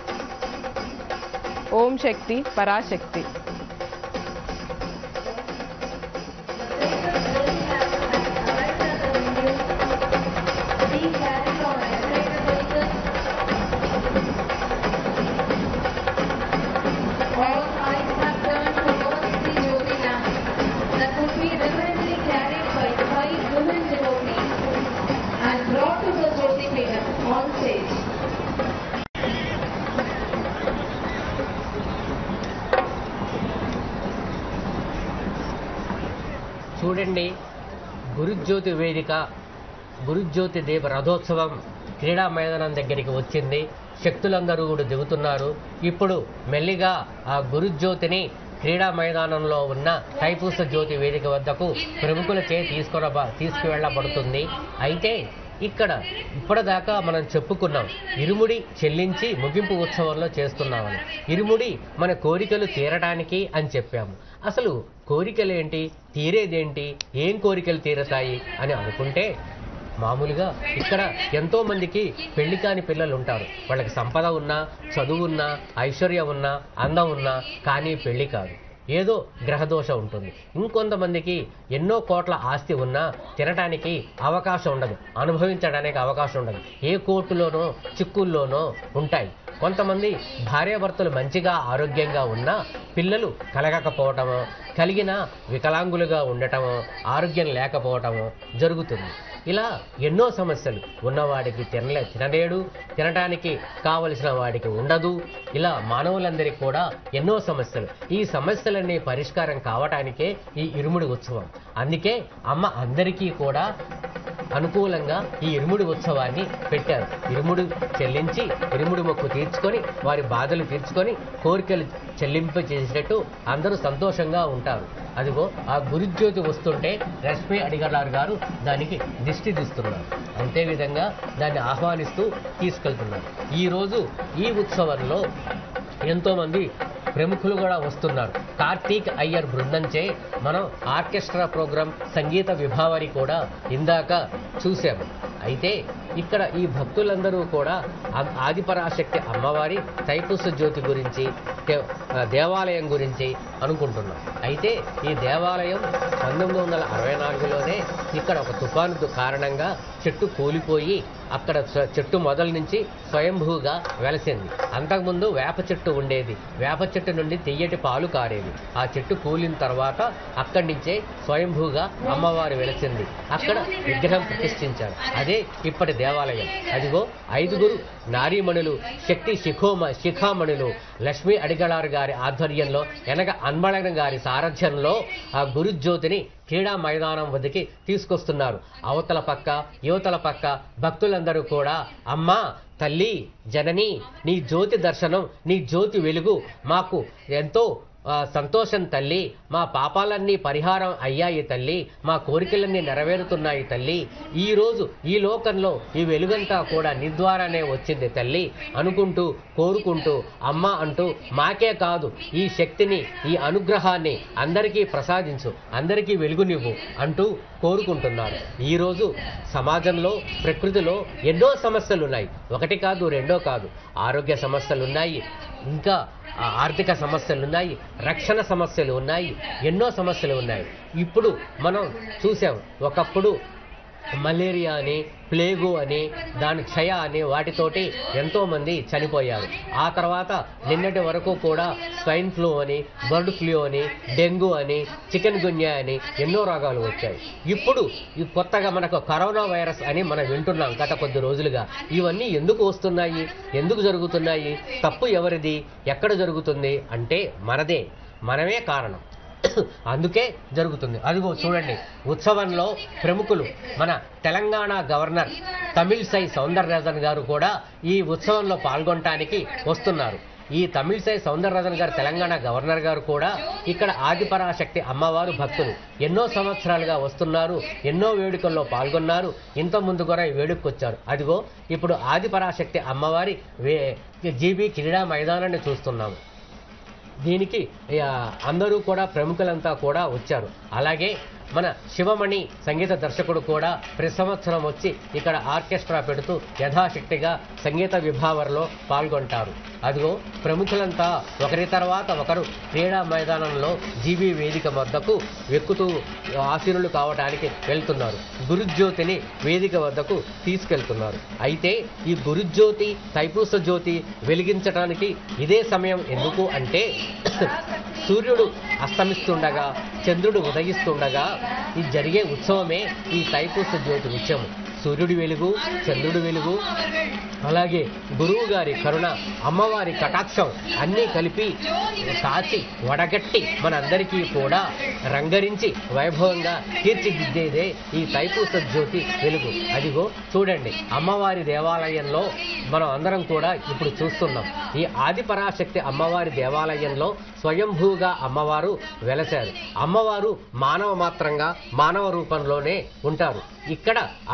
ఓం శక్తి Parashakti
All eyes have turned towards the Jyoti lamp that would be reverently carried by five women devotees and brought to the Jyoti Peetham on stage.
చూడండి గురుజ్యోతి వేదిక గురుజ్యోతి దేవ రథోత్సవం క్రీడా మైదానం దగ్గరికి వచ్చింది శక్తులందరూ కూడా దిగుతున్నారు ఇప్పుడు మెల్లిగా ఆ గురుజ్యోతిని క్రీడా మైదానంలో ఉన్న తైపూస జ్యోతి వేదిక వద్దకు ప్రముఖుల చే తీసుకుర తీసుకువెళ్ళబడుతుంది అయితే ఇక్కడ ఇప్పటిదాకా మనం చెప్పుకున్నాం ఇరుముడి చెల్లించి ముగింపు ఉత్సవంలో చేస్తున్నామని ఇరుముడి మన కోరికలు తీరడానికి అని చెప్పాము అసలు కోరికలేంటి తీరేదేంటి ఏం కోరికలు తీరతాయి అని అనుకుంటే మామూలుగా ఇక్కడ ఎంతో మందికి పెళ్లి కాని పిల్లలు ఉంటారు వాళ్ళకి సంపద ఉన్నా చదువు ఉన్నా ఐశ్వర్యం ఉన్నా అందం ఉన్నా కానీ పెళ్లి కాదు ఏదో గ్రహదోష ఉంటుంది ఇంకొంతమందికి ఎన్నో కోట్ల ఆస్తి ఉన్నా తినటానికి అవకాశం ఉండదు అనుభవించడానికి అవకాశం ఉండదు ఏ కోర్టులోనో చిక్కుల్లోనో ఉంటాయి కొంతమంది భార్యాభర్తలు మంచిగా ఆరోగ్యంగా ఉన్నా పిల్లలు కలగకపోవటమో కలిగిన వికలాంగులుగా ఉండటమో ఆరోగ్యం లేకపోవటమో జరుగుతుంది ఇలా ఎన్నో సమస్యలు ఉన్నవాడికి తినలే తినలేడు తినడానికి కావలసిన వాడికి ఉండదు ఇలా మానవులందరికీ కూడా ఎన్నో సమస్యలు ఈ సమస్యలన్నీ పరిష్కారం కావటానికే ఈ ఇరుముడి ఉత్సవం అందుకే అమ్మ అందరికీ కూడా అనుకూలంగా ఈ ఇరుముడి ఉత్సవాన్ని పెట్టారు ఇరుముడు చెల్లించి ఇరుముడి మొక్కు తీర్చుకొని వారి బాధలు తీర్చుకొని కోరికలు చెల్లింపు చేసేటట్టు అందరూ సంతోషంగా ఉంటారు అదిగో ఆ గురుజ్యోతి వస్తుంటే రష్మి అడిగలారు గారు దానికి దిష్టి తీస్తున్నారు అంతే విధంగా దాన్ని ఆహ్వానిస్తూ తీసుకెళ్తున్నారు ఈరోజు ఈ ఉత్సవంలో ఎంతోమంది ప్రముఖులు కూడా వస్తున్నారు కార్తీక్ అయ్యర్ బృందంచే మనం ఆర్కెస్ట్రా ప్రోగ్రాం సంగీత విభావరి కూడా ఇందాక చూసాము అయితే ఇక్కడ ఈ భక్తులందరూ కూడా ఆ- ఆదిపరాశక్తి అమ్మవారి తైపుస జ్యోతి గురించి దే- ఆ, దేవాలయం గురించి అనుకుంటున్నాం అయితే ఈ దేవాలయం పంతొమ్మిది వందల అరవై నాలుగులోనే ఇక్కడ ఒక తుఫాను కారణంగా చెట్టు కూలిపోయి అక్కడ స్వ- చెట్టు మొదల నుంచి స్వయంభూగా వెలసింది అంతకుముందు వేప చెట్టు ఉండేది వేప చెట్టు నుండి తెయ్యటి పాలు కారేది ఆ చెట్టు కూలిన తర్వాత అక్కడి నుంచే స్వయంభూగా అమ్మవారు వెలసింది అక్కడ విగ్రహం ప్రతిష్ఠించారు అదే ఇప్పటి దేవాలయం అదిగో ఐదుగురు నారీమణులు శక్తి శిఖోమ శిఖామణులు లక్ష్మీ అడిగళారు గారి ఆధ్వర్యంలో ఎనగ అన్మళన గారి సారథ్యంలో ఆ గురుజ్యోతిని క్రీడా మైదానం వద్దకి తీసుకొస్తున్నారు అవతల పక్క యువతల పక్క భక్తులందరూ కూడా అమ్మా తల్లి జనని నీ జ్యోతి దర్శనం నీ జ్యోతి వెలుగు మాకు ఎంతో ఆ, సంతోషం తల్లి మా పాపాలన్నీ పరిహారం అయ్యాయి తల్లి మా కోరికలన్నీ నెరవేరుతున్నాయి తల్లి ఈ రోజు ఈ లోకంలో ఈ వెలుగంతా కూడా నీ ద్వారానే వచ్చింది తల్లి అనుకుంటూ కోరుకుంటూ అమ్మ అంటూ మాకే కాదు ఈ శక్తిని ఈ అనుగ్రహాన్ని అందరికీ ప్రసాదించు అందరికీ వెలుగునివ్వు అంటూ కోరుకుంటున్నారు ఈరోజు సమాజంలో ప్రకృతిలో ఎన్నో సమస్యలు ఉన్నాయి ఒకటి కాదు రెండో కాదు ఆరోగ్య సమస్యలు ఉన్నాయి ఇంకా ఆ ఆర్థిక సమస్యలు ఉన్నాయి రక్షణ సమస్యలు ఉన్నాయి ఎన్నో సమస్యలు ఉన్నాయి ఇప్పుడు మనం చూసాం ఒకప్పుడు మలేరియా అని ప్లేగు అని దాని క్షయ అని వాటితోటి ఎంతో మంది చనిపోయారు ఆ తర్వాత నిన్నటి వరకు కూడా స్వైన్ ఫ్లూ అని బర్డ్ ఫ్లూ అని డెంగ్యూ అని చికెన్ గున్యా అని ఎన్నో రోగాలు వచ్చాయి ఇప్పుడు ఈ కొత్తగా మనకు కరోనా వైరస్ అని మనం వింటున్నాం గత కొద్ది రోజులుగా ఇవన్నీ ఎందుకు వస్తున్నాయి ఎందుకు జరుగుతున్నాయి తప్పు ఎవరిది ఎక్కడ జరుగుతుంది అంటే మనదే మనమే కారణం అందుకే జరుగుతుంది అదిగో చూడండి ఉత్సవంలో ప్రముఖులు మన తెలంగాణ గవర్నర్ తమిళసై సౌందరరాజన్ గారు కూడా ఈ ఉత్సవంలో పాల్గొనటానికి వస్తున్నారు ఈ తమిళసై సౌందరరాజన్ గారు తెలంగాణ గవర్నర్ గారు కూడా ఇక్కడ ఆదిపరాశక్తి అమ్మవారు భక్తులు ఎన్నో సంవత్సరాలుగా వస్తున్నారు ఎన్నో వేడుకల్లో పాల్గొన్నారు ఇంత ముందు కూడా ఈ వేడుకకు వచ్చారు అదిగో ఇప్పుడు ఆదిపరాశక్తి అమ్మవారి వే జీబీ క్రీడా మైదానాన్ని చూస్తున్నాము దీనికి ఆ, అందరూ కూడా ప్రముఖులంతా కూడా వచ్చారు అలాగే మన శివమణి సంగీత దర్శకుడు కూడా ప్రతి సంవత్సరం వచ్చి ఇక్కడ ఆర్కెస్ట్రా పెడుతూ యథాశక్తిగా సంగీత విభావరలో పాల్గొంటారు అదిగో ప్రముఖులంతా ఒకరి తర్వాత ఒకరు క్రీడా మైదానంలో జీబీ వేదిక వద్దకు ఎక్కుతూ ఆశీనులు కావడానికి వెళ్తున్నారు గురుజ్యోతిని వేదిక వద్దకు తీసుకెళ్తున్నారు అయితే ఈ గురుజ్యోతి తైపూస జ్యోతి వెలిగించడానికి ఇదే సమయం ఎందుకు అంటే సూర్యుడు అస్తమిస్తుండగా చంద్రుడు ఉదయిస్తుండగా ఈ జరిగే ఉత్సవమే ఈ తైపూస జ్యోతి ఉత్సవం సూర్యుడి వెలుగు చంద్రుడి వెలుగు అలాగే గురువు గారి కరుణ అమ్మవారి కటాక్షం అన్నీ కలిపి కాచి వడగట్టి మనందరికీ కూడా రంగరించి వైభవంగా తీర్చిదిద్దేదే ఈ తైపూస జ్యోతి వెలుగు అదిగో చూడండి అమ్మవారి దేవాలయంలో మనం అందరం కూడా ఇప్పుడు చూస్తున్నాం ఈ ఆదిపరాశక్తి అమ్మవారి దేవాలయంలో స్వయంభూగా అమ్మవారు వెలశారు అమ్మవారు మానవ మాత్రంగా మానవ రూపంలోనే ఉంటారు ఇక్కడ అమ్మవారికి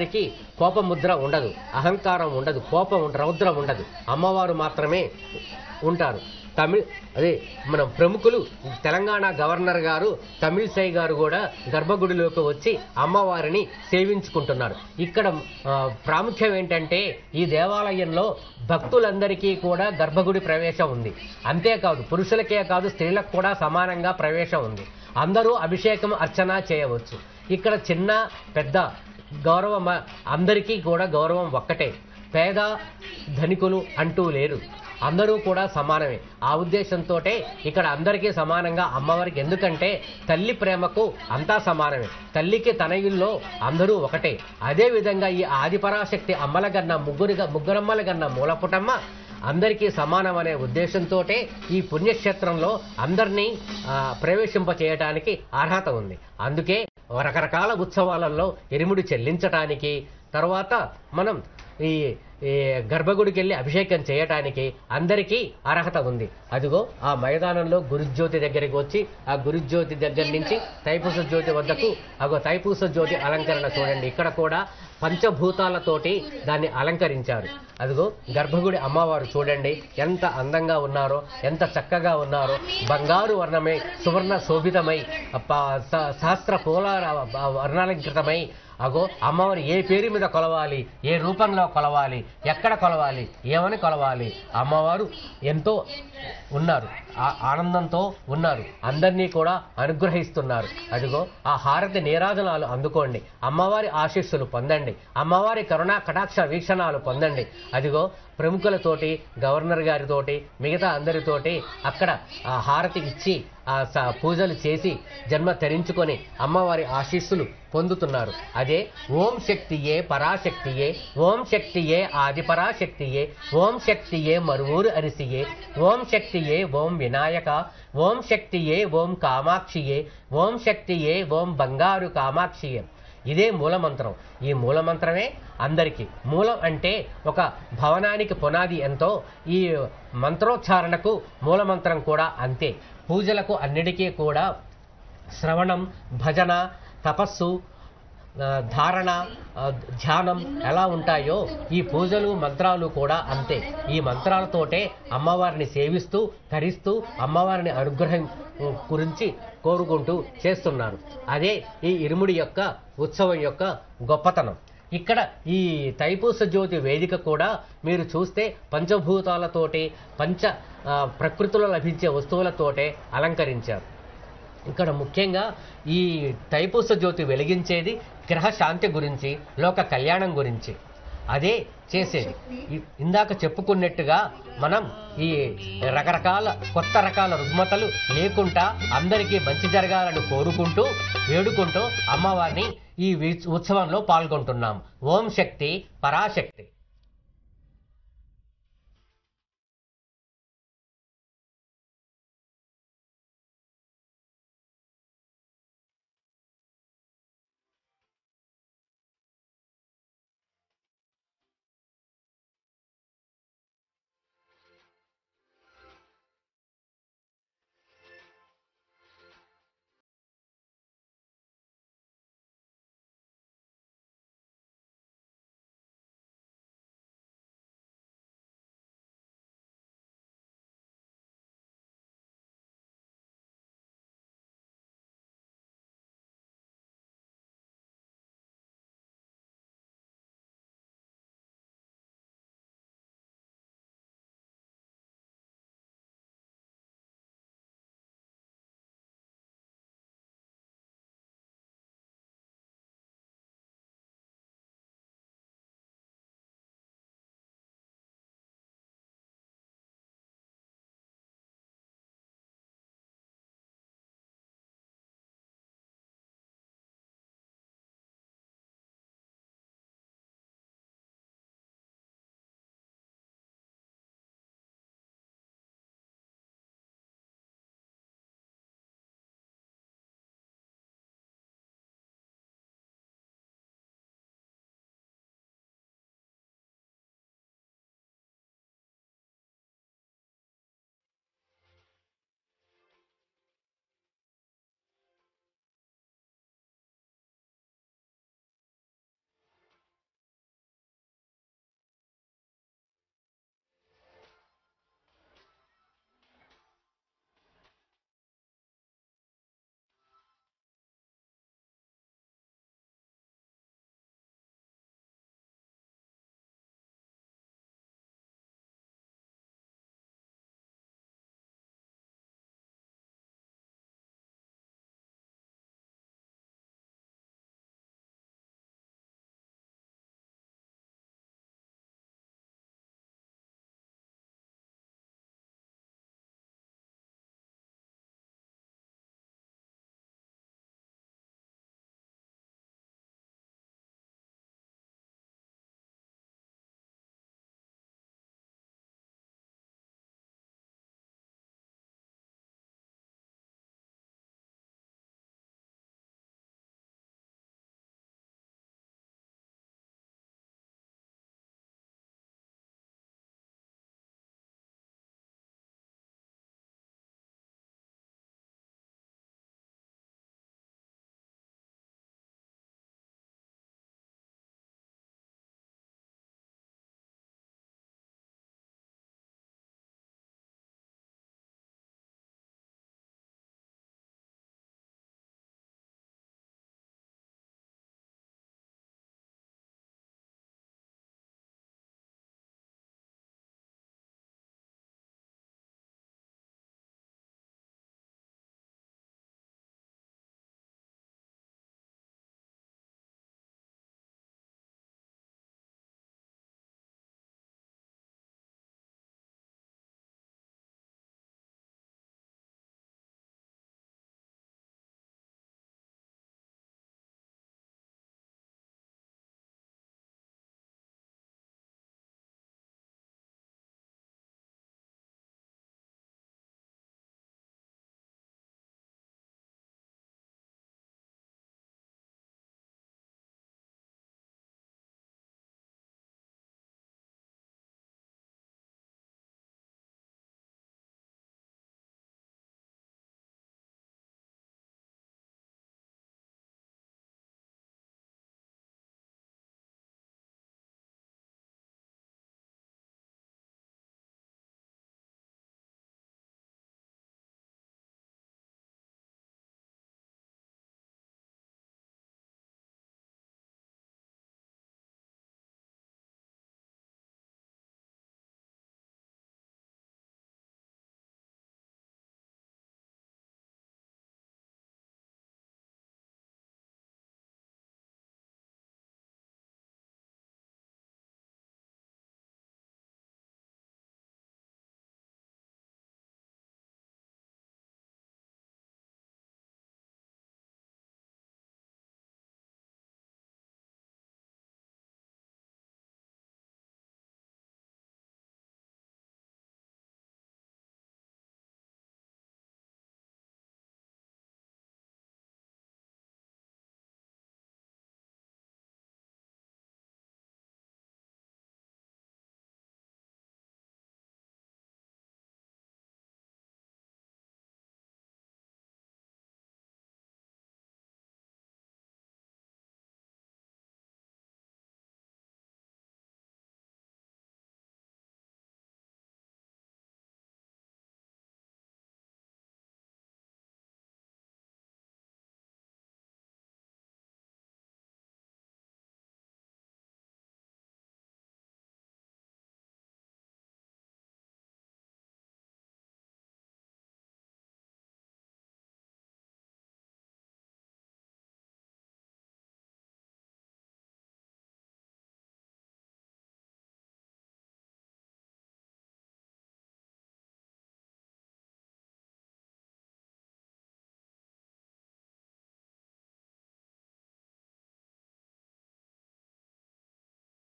అమ్మవారికి కోపముద్ర ఉండదు అహంకారం ఉండదు కోపం ఉండ- రౌద్రం ఉండదు అమ్మవారు మాత్రమే ఉంటారు తమిళ్ అదే మన ప్రముఖులు తెలంగాణ గవర్నర్ గారు తమిళిసై గారు కూడా గర్భగుడిలోకి వచ్చి అమ్మవారిని సేవించుకుంటున్నారు ఇక్కడ ఆ, ప్రాముఖ్యం ఏంటంటే ఈ దేవాలయంలో భక్తులందరికీ కూడా గర్భగుడి ప్రవేశం ఉంది అంతేకాదు పురుషులకే కాదు స్త్రీలకు కూడా సమానంగా ప్రవేశం ఉంది అందరూ అభిషేకం అర్చన చేయవచ్చు ఇక్కడ చిన్న పెద్ద గౌరవం అందరికీ కూడా గౌరవం ఒక్కటే పేద ధనికులు అంటూ లేరు అందరూ కూడా సమానమే ఆ ఉద్దేశంతో ఇక్కడ అందరికీ సమానంగా అమ్మవారికి ఎందుకంటే తల్లి ప్రేమకు అంతా సమానమే తల్లికి తనయుల్లో అందరూ ఒకటే అదే విధంగా ఈ ఆదిపరాశక్తి అమ్మల గన్న ముగ్గురిగా ముగ్గురమ్మల గన్న మూలపుటమ్మ అందరికీ సమానం అనే ఉద్దేశంతో ఈ పుణ్యక్షేత్రంలో అందరినీ ఆ, ప్రవేశింప చేయడానికి అర్హత ఉంది అందుకే రకరకాల ఉత్సవాలలో ఎరుముడి చెల్లించటానికి తర్వాత మనం ఈ ఈ గర్భగుడికి వెళ్ళి అభిషేకం చేయటానికి అందరికీ అర్హత ఉంది అదిగో ఆ మైదానంలో గురుజ్యోతి దగ్గరికి వచ్చి ఆ గురుజ్యోతి దగ్గర నుంచి తైపూస జ్యోతి వద్దకు అగో తైపూస జ్యోతి అలంకరణ చూడండి ఇక్కడ కూడా పంచభూతాలతోటి దాన్ని అలంకరించారు అదిగో గర్భగుడి అమ్మవారు చూడండి ఎంత అందంగా ఉన్నారో ఎంత చక్కగా ఉన్నారో బంగారు వర్ణమై సువర్ణ శోభితమై ప- స- సహస్ర పూల వర్ణాలంకృతమై అగో అమ్మవారు ఏ పేరు మీద కొలవాలి ఏ రూపంలో కొలవాలి ఎక్కడ కొలవాలి ఏమని కొలవాలి అమ్మవారు ఎంతో ఉన్నారు ఆ ఆనందంతో ఉన్నారు అందరినీ కూడా అనుగ్రహిస్తున్నారు అదిగో ఆ హారతి నీరాజనాలు అందుకోండి అమ్మవారి ఆశీస్సులు పొందండి అమ్మవారి కరుణా కటాక్ష వీక్షణాలు పొందండి అదిగో ప్రముఖులతోటి గవర్నర్ గారితోటి మిగతా అందరితోటి అక్కడ ఆ హారతి ఇచ్చి ఆ స- పూజలు చేసి జన్మ తరించుకొని అమ్మవారి ఆశీస్సులు పొందుతున్నారు అదే ఓం శక్తియే పరాశక్తియే ఓం శక్తియే ఆది పరాశక్తియే ఓం శక్తియే మరువూరు అరిసియే ఓం శక్తియే ఓం వినాయక ఓం శక్తియే ఓం కామాక్షియే ఓం శక్తియే ఓం బంగారు కామాక్షియే ఇదే మూలమంత్రం ఈ మూలమంత్రమే అందరికీ మూలం అంటే ఒక భవనానికి పునాది ఎంతో ఈ మంత్రోచ్చారణకు మూలమంత్రం కూడా అంతే పూజలకు అన్నిటికీ కూడా శ్రవణం భజన తపస్సు ఆ, ధారణ ఆ, ధ్యానం ఎలా ఉంటాయో ఈ పూజలు మంత్రాలు కూడా అంతే ఈ మంత్రాలతోటే అమ్మవారిని సేవిస్తూ ధరిస్తూ అమ్మవారిని అనుగ్రహం గురించి కోరుకుంటూ చేస్తున్నారు అదే ఈ ఇరుముడి యొక్క ఉత్సవం యొక్క గొప్పతనం ఇక్కడ ఈ తైపూస జ్యోతి వేదిక కూడా మీరు చూస్తే పంచభూతాలతోటి పంచ ఆ, ప్రకృతిలో లభించే వస్తువులతోటే అలంకరించారు ఇక్కడ ముఖ్యంగా ఈ తైపూస జ్యోతి వెలిగించేది గ్రహ శాంతి గురించి లోక కళ్యాణం గురించి అదే చేసేది ఇ- ఇందాక చెప్పుకున్నట్టుగా మనం ఈ రకరకాల కొత్త రకాల రుగ్మతలు లేకుండా అందరికీ మంచి జరగాలని కోరుకుంటూ వేడుకుంటూ అమ్మవారిని ఈ వి- ఉత్సవంలో పాల్గొంటున్నాం ఓం శక్తి పరాశక్తి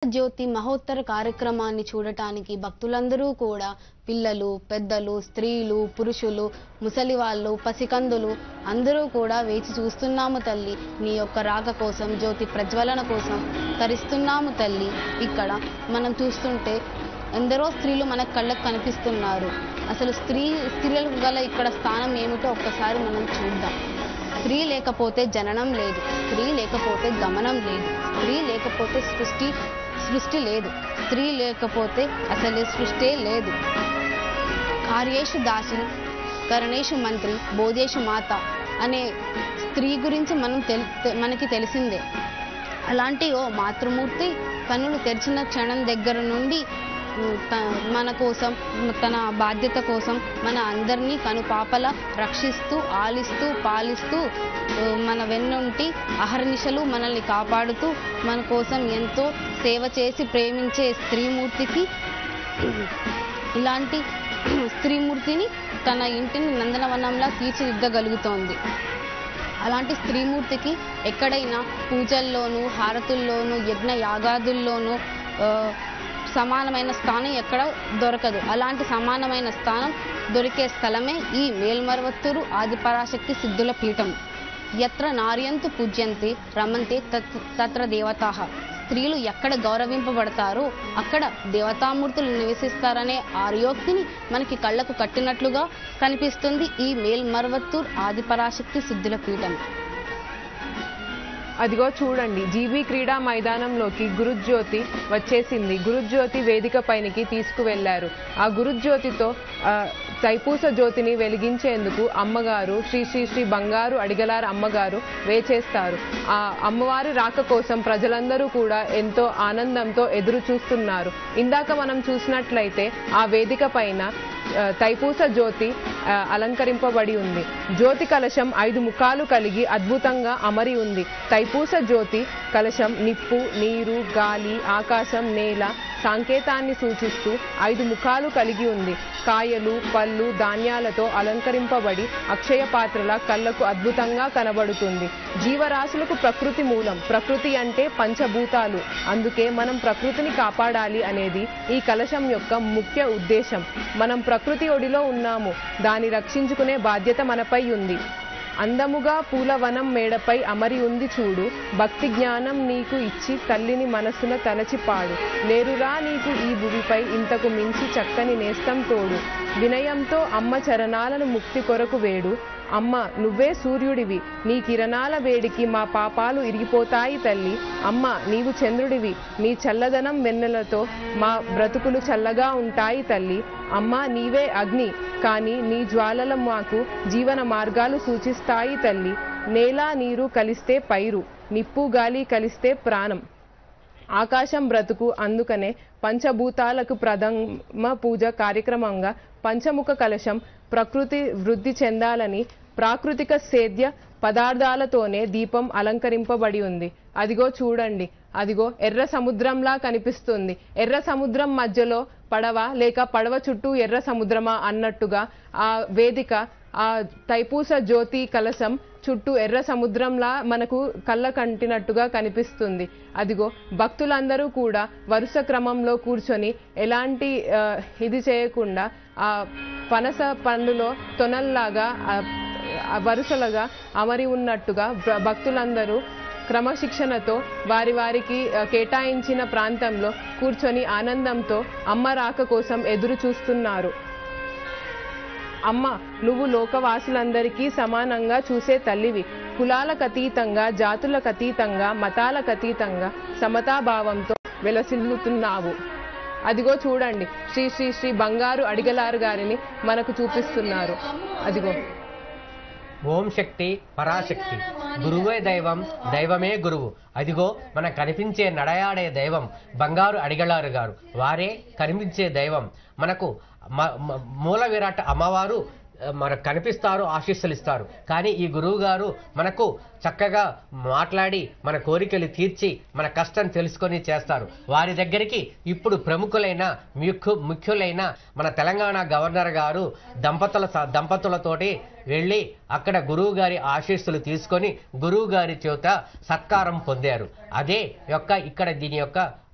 జ్యోతి మహోత్తర కార్యక్రమాన్ని చూడటానికి భక్తులందరూ కూడా పిల్లలు పెద్దలు స్త్రీలు పురుషులు ముసలి వాళ్ళు పసికందులు అందరూ కూడా వేచి చూస్తున్నాము తల్లి నీ యొక్క రాక కోసం జ్యోతి ప్రజ్వలన కోసం తరిస్తున్నాము తల్లి ఇక్కడ మనం చూస్తుంటే ఎందరో స్త్రీలు మన కళ్ళకు కనిపిస్తున్నారు అసలు స్త్రీ స్త్రీలకు గల ఇక్కడ స్థానం ఏమిటో ఒక్కసారి మనం చూద్దాం స్త్రీ లేకపోతే జననం లేదు స్త్రీ లేకపోతే గమనం లేదు స్త్రీ లేకపోతే సృష్టి సృష్టి లేదు స్త్రీ లేకపోతే అసలు సృష్టే లేదు కార్యేషు దాసి కరణేషు మంత్రి బోధేషు మాత అనే స్త్రీ గురించి మనం తెల్ తె- మనకి తెలిసిందే అలాంటి ఓ మాతృమూర్తి కనులు తెరిచిన క్షణం దగ్గర నుండి ఉమ్, త- మన కోసం ఉమ్, తన బాధ్యత కోసం మన అందరినీ కనుపాపల రక్షిస్తూ ఆలిస్తూ పాలిస్తూ ఉమ్, మన వెన్నుంటి అహర్నిశలు మనల్ని కాపాడుతూ మన కోసం ఎంతో సేవ చేసి ప్రేమించే స్త్రీమూర్తికి ఇలాంటి స్త్రీమూర్తిని తన ఇంటిని నందనవనంలా తీర్చిదిద్దగలుగుతోంది అలాంటి స్త్రీమూర్తికి ఎక్కడైనా పూజల్లోనూ హారతుల్లోనూ యజ్ఞ యాగాదుల్లోనూ ఆ, సమానమైన స్థానం ఎక్కడ దొరకదు అలాంటి సమానమైన స్థానం దొరికే స్థలమే ఈ మేల్మరవత్తూరు ఆదిపరాశక్తి సిద్ధుల పీఠం ఎత్ర నార్యంతు పూజ్యంతి రమంతే తత్- తత్ర దేవతాహ స్త్రీలు ఎక్కడ గౌరవింపబడతారో అక్కడ దేవతామూర్తులు నివసిస్తారనే ఆర్యోక్తిని మనకి కళ్ళకు కట్టినట్లుగా కనిపిస్తుంది ఈ మేల్మర్వత్తూర్ ఆదిపరాశక్తి సిద్ధుల పీఠం
అదిగో చూడండి జీబీ క్రీడా మైదానంలోకి గురుజ్యోతి వచ్చేసింది గురుజ్యోతి వేదిక పైనకి తీసుకువెళ్లారు ఆ గురుజ్యోతితో ఆ, తైపూస జ్యోతిని వెలిగించేందుకు అమ్మగారు శ్రీ శ్రీ శ్రీ బంగారు అడిగలార్ అమ్మగారు వేచేస్తారు ఆ అమ్మవారి రాక కోసం ప్రజలందరూ కూడా ఎంతో ఆనందంతో ఎదురు చూస్తున్నారు ఇందాక మనం చూసినట్లయితే ఆ వేదిక పైన ఆ, తైపూస జ్యోతి ఆ, అలంకరింపబడి ఉంది జ్యోతి కలశం ఐదు ముఖాలు కలిగి అద్భుతంగా అమరి ఉంది తైపూస జ్యోతి కలశం నిప్పు నీరు గాలి ఆకాశం నేల సంకేతాన్ని సూచిస్తూ ఐదు ముఖాలు కలిగి ఉంది కాయలు పళ్ళు ధాన్యాలతో అలంకరింపబడి అక్షయ పాత్రల కళ్ళకు అద్భుతంగా కనబడుతుంది జీవరాశులకు ప్రకృతి మూలం ప్రకృతి అంటే పంచభూతాలు అందుకే మనం ప్రకృతిని కాపాడాలి అనేది ఈ కలశం యొక్క ముఖ్య ఉద్దేశం మనం ప్రకృతి ఒడిలో ఉన్నాము దాన్ని రక్షించుకునే బాధ్యత మనపై ఉంది అందముగా పూలవనం మేడపై అమరి ఉంది చూడు భక్తి జ్ఞానం నీకు ఇచ్చి తల్లిని మనసున తలచిపాడు లేరురా నీకు ఈ భూమిపై ఇంతకు మించి చక్కని నేస్తం తోడు వినయంతో అమ్మ చరణాలను ముక్తి కొరకు వేడు అమ్మ నువ్వే సూర్యుడివి నీ కిరణాల వేడికి మా పాపాలు ఇరిగిపోతాయి తల్లి అమ్మ నీవు చంద్రుడివి నీ చల్లదనం వెన్నెలతో మా బ్రతుకులు చల్లగా ఉంటాయి తల్లి అమ్మ నీవే అగ్ని కానీ నీ జ్వాలల మాకు జీవన మార్గాలు సూచిస్తాయి తల్లి నేల నీరు కలిస్తే పైరు నిప్పు గాలి కలిస్తే ప్రాణం ఆకాశం బ్రతుకు అందుకనే పంచభూతాలకు ప్రథమ పూజ కార్యక్రమంగా పంచముఖ కలశం ప్రకృతి వృద్ధి చెందాలని ప్రాకృతిక సేద్య పదార్థాలతోనే దీపం అలంకరింపబడి ఉంది అదిగో చూడండి అదిగో ఎర్ర సముద్రంలా కనిపిస్తుంది ఎర్ర సముద్రం మధ్యలో పడవ లేక పడవ చుట్టూ ఎర్ర సముద్రమా అన్నట్టుగా ఆ వేదిక ఆ తైపూస జ్యోతి కలశం చుట్టూ ఎర్ర సముద్రంలా మనకు కళ్ళ కంటినట్టుగా కనిపిస్తుంది అదిగో భక్తులందరూ కూడా వరుస క్రమంలో కూర్చొని ఎలాంటి ఆ, ఇది చేయకుండా ఆ పనస పండులో తొనల్లాగా ఆ, ఆ వరుసలుగా అమరి ఉన్నట్టుగా భ- భక్తులందరూ క్రమశిక్షణతో వారి వారికి ఆ, కేటాయించిన ప్రాంతంలో కూర్చొని ఆనందంతో అమ్మ రాక కోసం ఎదురు చూస్తున్నారు అమ్మ నువ్వు లోకవాసులందరికీ సమానంగా చూసే తల్లివి కులాలకు అతీతంగా జాతులకు అతీతంగా మతాలకు అతీతంగా సమతాభావంతో వెలసిల్లుతున్నావు అదిగో చూడండి శ్రీ శ్రీ శ్రీ బంగారు అడిగలారు గారిని మనకు చూపిస్తున్నారు అదిగో
ఓం శక్తి పరాశక్తి గురువే దైవం దైవమే గురువు అదిగో మనకు కనిపించే నడయాడే దైవం బంగారు అడిగళారు గారు వారే కనిపించే దైవం మనకు మ- మ- మూల విరాట్ అమ్మవారు ఆ, మనకు కనిపిస్తారు ఆశీస్సులు ఇస్తారు కానీ ఈ గురువు గారు మనకు చక్కగా మాట్లాడి మన కోరికలు తీర్చి మన కష్టం తెలుసుకొని చేస్తారు వారి దగ్గరికి ఇప్పుడు ప్రముఖులైన ముఖ్యు ముఖ్యులైన మన తెలంగాణ గవర్నర్ గారు దంపతుల స- దంపతులతోటి వెళ్ళి అక్కడ గురువు గారి ఆశీస్సులు తీసుకొని గురువు గారి చేత సత్కారం పొందారు అదే యొక్క ఇక్కడ దీని యొక్క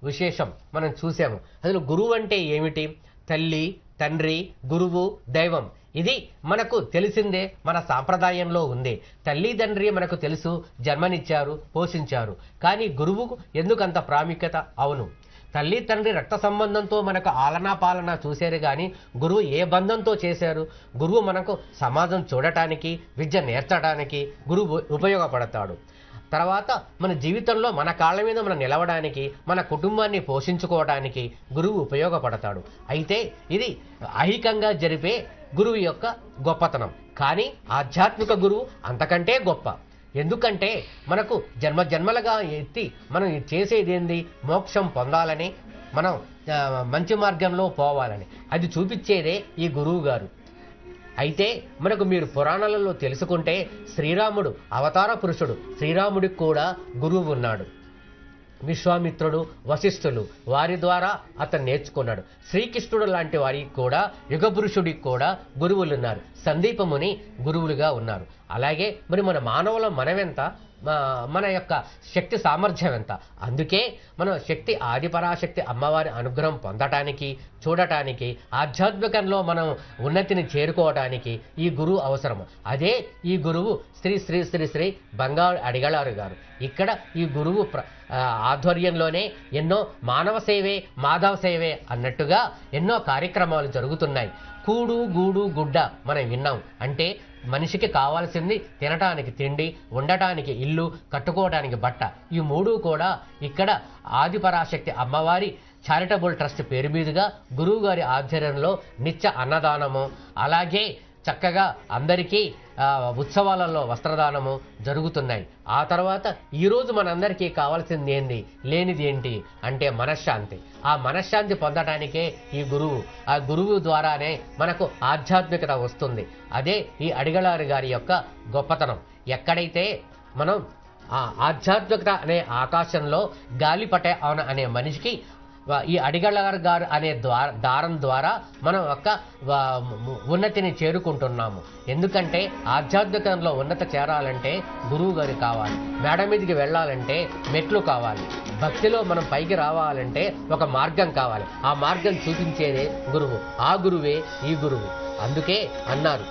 విశేషం మనం చూసాము అసలు గురువు అంటే ఏమిటి తల్లి తండ్రి గురువు దైవం ఇది మనకు తెలిసిందే మన సాంప్రదాయంలో ఉంది తల్లి తండ్రి మనకు తెలుసు జన్మనిచ్చారు పోషించారు కానీ గురువుకు ఎందుకు అంత ప్రాముఖ్యత అవును తల్లి తండ్రి రక్త సంబంధంతో మనకు ఆలనా పాలన చూశారు కానీ గురువు ఏ బంధంతో చేశారు గురువు మనకు సమాజం చూడటానికి విద్య నేర్చడానికి గురువు ఉపయోగపడతాడు తర్వాత మన జీవితంలో మన కాళ్ళ మీద మనం నిలవడానికి మన కుటుంబాన్ని పోషించుకోవడానికి గురువు ఉపయోగపడతాడు అయితే ఇది ఐహికంగా జరిపే గురువు యొక్క గొప్పతనం కానీ ఆధ్యాత్మిక గురువు అంతకంటే గొప్ప ఎందుకంటే మనకు జన్మ జన్మలుగా ఎత్తి మనం చేసేది ఏంది మోక్షం పొందాలని మనం ఆ, మంచి మార్గంలో పోవాలని అది చూపించేదే ఈ గురువు గారు అయితే మనకు మీరు పురాణాలలో తెలుసుకుంటే శ్రీరాముడు అవతార పురుషుడు శ్రీరాముడికి కూడా గురువు ఉన్నాడు విశ్వామిత్రుడు వశిష్ఠులు వారి ద్వారా అతను నేర్చుకున్నాడు శ్రీకృష్ణుడు లాంటి వారికి కూడా యుగపురుషుడికి కూడా గురువులు ఉన్నారు సందీపముని గురువులుగా ఉన్నారు అలాగే మరి మన మానవుల మనమెంత మా- మన యొక్క శక్తి సామర్థ్యం ఎంత అందుకే మనం శక్తి ఆదిపరాశక్తి అమ్మవారి అనుగ్రహం పొందటానికి చూడటానికి ఆధ్యాత్మికంలో మనం ఉన్నతిని చేరుకోవటానికి ఈ గురువు అవసరము అదే ఈ గురువు శ్రీ శ్రీ శ్రీ శ్రీ బంగారు అడిగళారు గారు ఇక్కడ ఈ గురువు ప్ర ఆ, ఆధ్వర్యంలోనే ఎన్నో మానవ సేవే మాధవ సేవే అన్నట్టుగా ఎన్నో కార్యక్రమాలు జరుగుతున్నాయి కూడు గూడు గుడ్డ మనం విన్నాం అంటే మనిషికి కావాల్సింది తినటానికి తిండి ఉండటానికి ఇల్లు కట్టుకోవడానికి బట్ట ఈ మూడు కూడా ఇక్కడ ఆదిపరాశక్తి అమ్మవారి చారిటబుల్ ట్రస్ట్ పేరు మీదుగా గురువు గారి ఆధ్వర్యంలో నిత్య అన్నదానము అలాగే చక్కగా అందరికీ ఆ, ఉత్సవాలలో వస్త్రదానము జరుగుతున్నాయి ఆ తర్వాత ఈరోజు మనందరికీ కావాల్సింది ఏంది లేనిది ఏంటి అంటే మనశ్శాంతి ఆ మనశ్శాంతి పొందటానికే ఈ గురువు ఆ గురువు ద్వారానే మనకు ఆధ్యాత్మికత వస్తుంది అదే ఈ అడిగలారు గారి యొక్క గొప్పతనం ఎక్కడైతే మనం ఆ ఆధ్యాత్మికత అనే ఆకాశంలో గాలిపటే అవున అనే మనిషికి వా- ఈ అడిగలగారు గారు అనే ద్వార దారం ద్వారా మనం ఒక వా- ము- ఉన్నతిని చేరుకుంటున్నాము ఎందుకంటే ఆధ్యాత్మికంలో ఉన్నత చేరాలంటే గురువు గారు కావాలి మేడ మీదకి వెళ్ళాలంటే మెట్లు కావాలి భక్తిలో మనం పైకి రావాలంటే ఒక మార్గం కావాలి ఆ మార్గం చూపించేదే గురువు ఆ గురువే ఈ గురువు అందుకే అన్నారు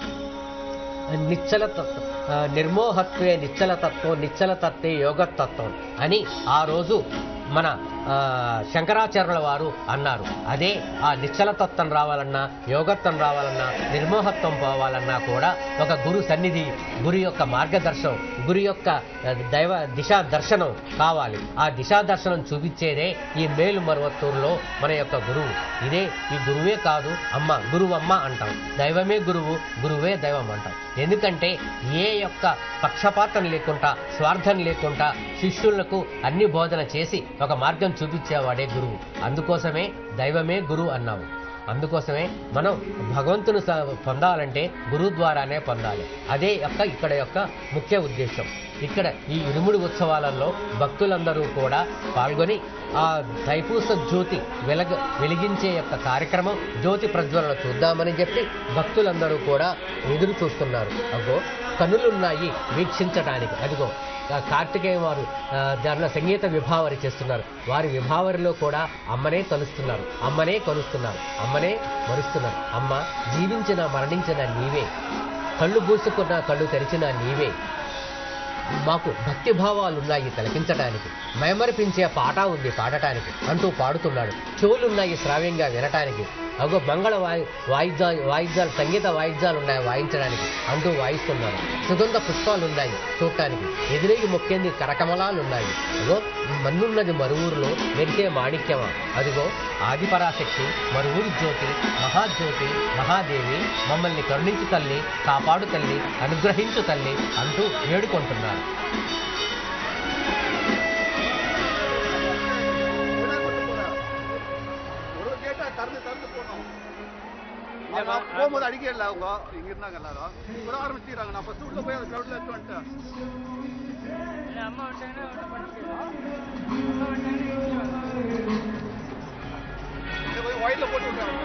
నిశ్చల తత్వం ఆ, నిర్మోహత్వే నిశ్చల తత్వం నిశ్చల తత్వే యోగతత్వం అని ఆ రోజు మన ఆ, శంకరాచార్యుల వారు అన్నారు అదే ఆ నిశ్చలతత్వం రావాలన్నా యోగత్వం రావాలన్నా నిర్మోహత్వం పోవాలన్నా కూడా ఒక గురు సన్నిధి గురు యొక్క మార్గదర్శనం గురు యొక్క ఆ, దైవ దిశా దర్శనం కావాలి ఆ దిశా దర్శనం చూపించేదే ఈ మేలు మరువత్తూరులో మన యొక్క గురువు ఇదే ఈ గురువే కాదు అమ్మ గురువమ్మ అంటాం దైవమే గురువు గురువే దైవం అంటాం ఎందుకంటే ఏ యొక్క పక్షపాతం లేకుండా స్వార్థం లేకుండా శిష్యులకు అన్ని బోధన చేసి ఒక మార్గం చూపించేవాడే గురువు అందుకోసమే దైవమే గురువు అన్నాము అందుకోసమే మనం భగవంతుని స- పొందాలంటే గురువు ద్వారానే పొందాలి అదే యొక్క ఇక్కడ యొక్క ముఖ్య ఉద్దేశం ఇక్కడ ఈ ఇరుముడి ఉత్సవాలలో భక్తులందరూ కూడా పాల్గొని ఆ తైపూస జ్యోతి వెలగ వెలిగించే యొక్క కార్యక్రమం జ్యోతి ప్రజ్వలన చూద్దామని చెప్పి భక్తులందరూ కూడా ఎదురు చూస్తున్నారు అగో కనులున్నాయి వీక్షించడానికి అదిగో ఆ కార్తికేయ వారు ఆ, దాంట్లో సంగీత విభావరి చేస్తున్నారు వారి విభావరిలో కూడా అమ్మనే తలుస్తున్నారు అమ్మనే కొలుస్తున్నారు అమ్మనే మరుస్తున్నారు అమ్మ జీవించిన మరణించిన నీవే కళ్ళు పూసుకున్న కళ్ళు తెరిచిన నీవే మాకు భక్తి భావాలు ఉన్నాయి తిలకించటానికి మైమరిపించే పాట ఉంది పాడటానికి అంటూ పాడుతున్నాడు చెవులున్నాయి శ్రావ్యంగా వినటానికి అగో మంగళ వాయి వాయిద్యాలు వాయిద్యాలు సంగీత వాయిద్యాలు ఉన్నాయి వాయించడానికి అంటూ వాయిస్తున్నాడు సుగంధ పుష్పాలు ఉన్నాయి చూడటానికి ఎదురేగి మొక్కేంది కరకమలాలు ఉన్నాయి అగో మన్నున్నది మరువూరులో మెరిసే మాణిక్యమా అదిగో ఆదిపరాశక్తి మరువూరు జ్యోతి మహాజ్యోతి మహాదేవి మమ్మల్ని కరుణించు తల్లి కాపాడు తల్లి అనుగ్రహించు తల్లి అంటూ వేడుకుంటున్నారు
போகும்போது அடிக்கல அவங்க இங்க இருந்தாங்க எல்லாரும் கூட ஆரம்பிச்சுக்கிறாங்க நான் ஃபர்ஸ்ட் உள்ள போய் அந்த கிரௌட்ல எடுத்து வந்துட்டேன் ஒயிட்ல போட்டு விட்டாங்க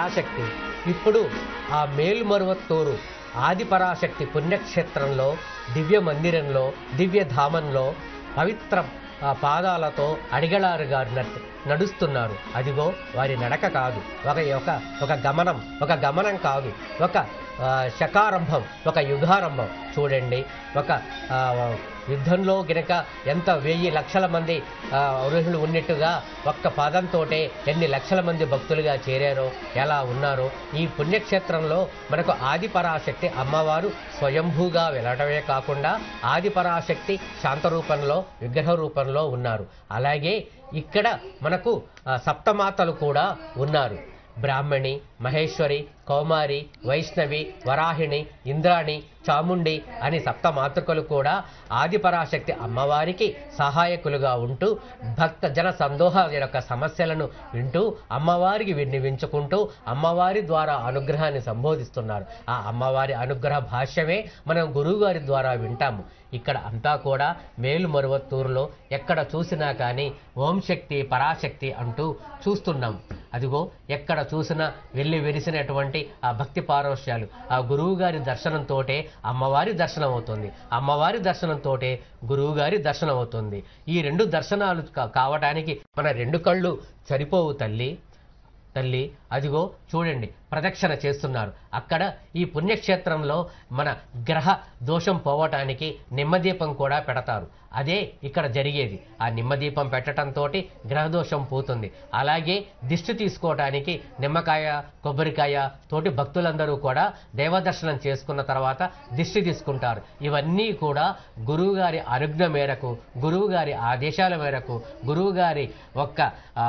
పరాశక్తి ఇప్పుడు ఆ మేలుమరువత్తూరు ఆది పరాశక్తి పుణ్యక్షేత్రంలో దివ్య మందిరంలో దివ్య ధామంలో పవిత్ర ఆ పాదాలతో అడిగళారు గారు నడ్- నడుస్తున్నారు అదిగో వారి నడక కాదు ఒక ఒక ఒక గమనం ఒక గమనం కాదు ఒక ఆ, శకారంభం ఒక యుగారంభం చూడండి ఒక ఆ, యుద్ధంలో గినక ఎంత వెయ్యి లక్షల మంది ఆ, అర్హులు ఉన్నట్టుగా ఒక్క పాదంతోటే ఎన్ని లక్షల మంది భక్తులుగా చేరారో ఎలా ఉన్నారో ఈ పుణ్యక్షేత్రంలో మనకు ఆది పరాశక్తి అమ్మవారు స్వయంభూగా వెళ్ళడమే కాకుండా ఆది పరాశక్తి శాంత రూపంలో విగ్రహ రూపంలో ఉన్నారు అలాగే ఇక్కడ మనకు ఆ, సప్తమాతలు కూడా ఉన్నారు బ్రాహ్మణి మహేశ్వరి కౌమారి వైష్ణవి వరాహిణి ఇంద్రాణి చాముండి అని సప్త మాతృకలు కూడా ఆదిపరాశక్తి అమ్మవారికి సహాయకులుగా ఉంటూ భక్త జన సందోహాల యొక్క సమస్యలను వింటూ అమ్మవారికి విన్నవించుకుంటూ అమ్మవారి ద్వారా అనుగ్రహాన్ని సంబోధిస్తున్నారు ఆ అమ్మవారి అనుగ్రహ భాష్యమే మనం గురువుగారి ద్వారా వింటాము ఇక్కడ అంతా కూడా మేలు మరువత్తూరులో ఎక్కడ చూసినా కానీ ఓం శక్తి పరాశక్తి అంటూ చూస్తున్నాం అదిగో ఎక్కడ చూసినా వెళ్ళి విరిసినటువంటి ఆ భక్తి పారవశ్యాలు ఆ గురువు గారి దర్శనంతోటే అమ్మవారి దర్శనం అవుతుంది అమ్మవారి దర్శనంతోటే గురువు గారి దర్శనం అవుతుంది ఈ రెండు దర్శనాలు కా- కావటానికి మన రెండు కళ్ళు సరిపోవు తల్లి తల్లి అదిగో చూడండి ప్రదక్షిణ చేస్తున్నారు అక్కడ ఈ పుణ్యక్షేత్రంలో మన గ్రహ దోషం పోవటానికి నిమ్మదీపం కూడా పెడతారు అదే ఇక్కడ జరిగేది ఆ నిమ్మదీపం పెట్టడంతో గ్రహ దోషం పోతుంది అలాగే దిష్టి తీసుకోవటానికి నిమ్మకాయ కొబ్బరికాయ తోటి భక్తులందరూ కూడా దేవదర్శనం చేసుకున్న తర్వాత దిష్టి తీసుకుంటారు ఇవన్నీ కూడా గురువుగారి అనుజ్ఞ మేరకు గురువుగారి ఆదేశాల మేరకు గురువుగారి ఒక్క ఆ,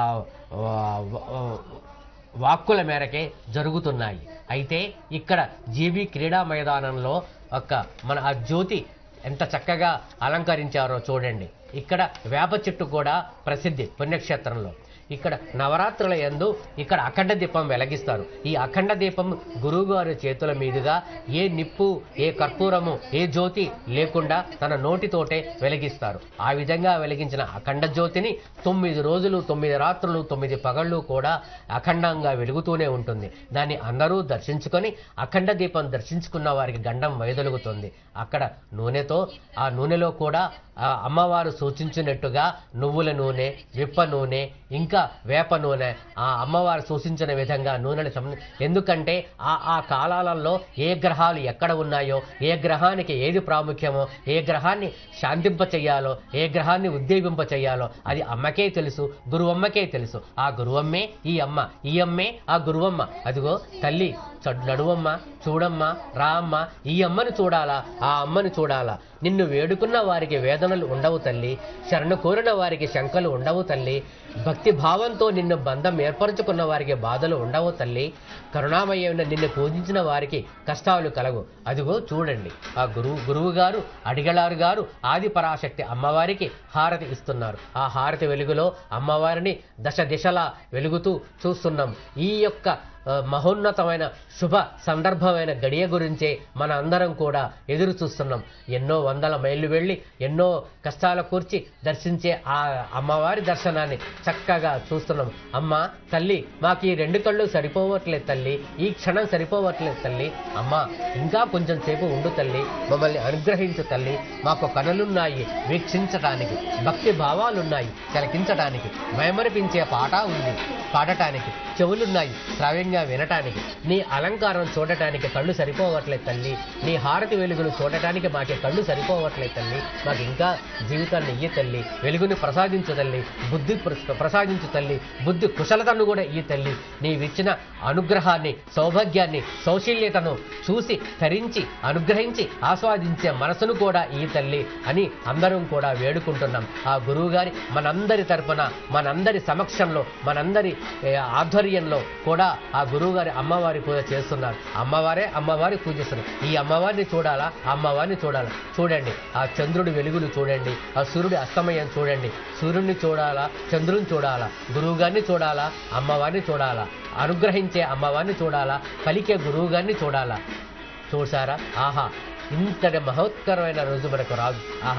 ఆ, వాక్కుల మేరకే జరుగుతున్నాయి అయితే ఇక్కడ జీబీ క్రీడా మైదానంలో ఒక మన ఆ జ్యోతి ఎంత చక్కగా అలంకరించారో చూడండి ఇక్కడ వేప చెట్టు కూడా ప్రసిద్ధి పుణ్యక్షేత్రంలో ఇక్కడ నవరాత్రుల యందు ఇక్కడ అఖండ దీపం వెలిగిస్తారు ఈ అఖండ దీపం గురువుగారి చేతుల మీదుగా ఏ నిప్పు ఏ కర్పూరము ఏ జ్యోతి లేకుండా తన నోటితోటే వెలిగిస్తారు ఆ విధంగా వెలిగించిన అఖండ జ్యోతిని తొమ్మిది రోజులు తొమ్మిది రాత్రులు తొమ్మిది పగళ్ళు కూడా అఖండంగా వెలుగుతూనే ఉంటుంది దాన్ని అందరూ దర్శించుకొని అఖండ దీపం దర్శించుకున్న వారికి గండం వైదొలుగుతుంది అక్కడ నూనెతో ఆ నూనెలో కూడా ఆ అమ్మవారు సూచించినట్టుగా నువ్వుల నూనె విప్ప నూనె ఇంకా వేప నూనె ఆ అమ్మవారు సూచించిన విధంగా నూనెలు సం- ఎందుకంటే ఆ ఆ కాలాలలో ఏ గ్రహాలు ఎక్కడ ఉన్నాయో ఏ గ్రహానికి ఏది ప్రాముఖ్యమో ఏ గ్రహాన్ని శాంతింప చెయ్యాలో ఏ గ్రహాన్ని ఉద్దీపింప చెయ్యాలో అది అమ్మకే తెలుసు గురువమ్మకే తెలుసు ఆ గురువమ్మే ఈ అమ్మ ఈ అమ్మే ఆ గురువమ్మ అదిగో తల్లి చడ్- నడువమ్మ చూడమ్మ రా అమ్మ ఈ అమ్మని చూడాలా ఆ అమ్మని చూడాలా నిన్ను వేడుకున్న వారికి వేదనలు ఉండవు తల్లి శరణు కోరిన వారికి శంకలు ఉండవు తల్లి భక్తి భావంతో నిన్ను బంధం ఏర్పరచుకున్న వారికి బాధలు ఉండవు తల్లి కరుణామయమైన నిన్ను పూజించిన వారికి కష్టాలు కలవు అదిగో చూడండి ఆ గురువు గురువు గారు అడిగళారు గారు ఆది పరాశక్తి అమ్మవారికి హారతి ఇస్తున్నారు ఆ హారతి వెలుగులో అమ్మవారిని దశ దిశలా వెలుగుతూ చూస్తున్నాం ఈ యొక్క ఆ, మహోన్నతమైన శుభ సందర్భమైన గడియ గురించే మన అందరం కూడా ఎదురు చూస్తున్నాం ఎన్నో వందల మైళ్ళు వెళ్ళి ఎన్నో కష్టాల కూర్చి దర్శించే ఆ అమ్మవారి దర్శనాన్ని చక్కగా చూస్తున్నాం అమ్మ తల్లి మాకు ఈ రెండు కళ్ళు సరిపోవట్లేదు తల్లి ఈ క్షణం సరిపోవట్లేదు తల్లి అమ్మ ఇంకా కొంచెం సేపు ఉండు తల్లి మమ్మల్ని అనుగ్రహించు తల్లి మాకు కనులున్నాయి వీక్షించటానికి భక్తి భావాలున్నాయి తిలకించటానికి మైమరిపించే పాట ఉంది పాడటానికి చెవులున్నాయి శ్రావ్యంగా వినటానికి నీ అలంకారం చూడటానికి కళ్ళు సరిపోవట్లేదు తల్లి నీ హారతి వెలుగులు చూడటానికి మాకే కళ్ళు సరిపోవట్లేదు తల్లి మాకు ఇంకా జీవితాన్ని ఇయ్యి తల్లి వెలుగుని ప్రసాదించు తల్లి బుద్ధి ప్ర- ప్రసాదించు తల్లి బుద్ధి కుశలతను కూడా ఇయ్యి తల్లి నీవిచ్చిన అనుగ్రహాన్ని సౌభాగ్యాన్ని సౌశల్యతను చూసి తరించి అనుగ్రహించి ఆస్వాదించే మనసును కూడా ఈ తల్లి అని అందరం కూడా వేడుకుంటున్నాం ఆ గురువు గారి మనందరి తరపున మనందరి సమక్షంలో మనందరి ఏ, ఆధ్వర్యంలో కూడా ఆ గురువు గారి అమ్మవారి పూజ చేస్తున్నారు అమ్మవారే అమ్మవారి పూజిస్తున్నారు ఈ అమ్మవారిని చూడాలా ఆ అమ్మవారిని చూడాలా చూడండి ఆ చంద్రుడి వెలుగులు చూడండి ఆ సూర్యుడి అస్తమయం చూడండి సూర్యుడిని చూడాలా చంద్రుని చూడాలా గురువు గారిని చూడాలా అమ్మవారిని చూడాలా అనుగ్రహించే అమ్మవారిని చూడాలా పలికే గురువు గారిని చూడాలా చూసారా ఆహా ఇంతటి మహోత్కరమైన రోజు మనకు రాదు ఆహా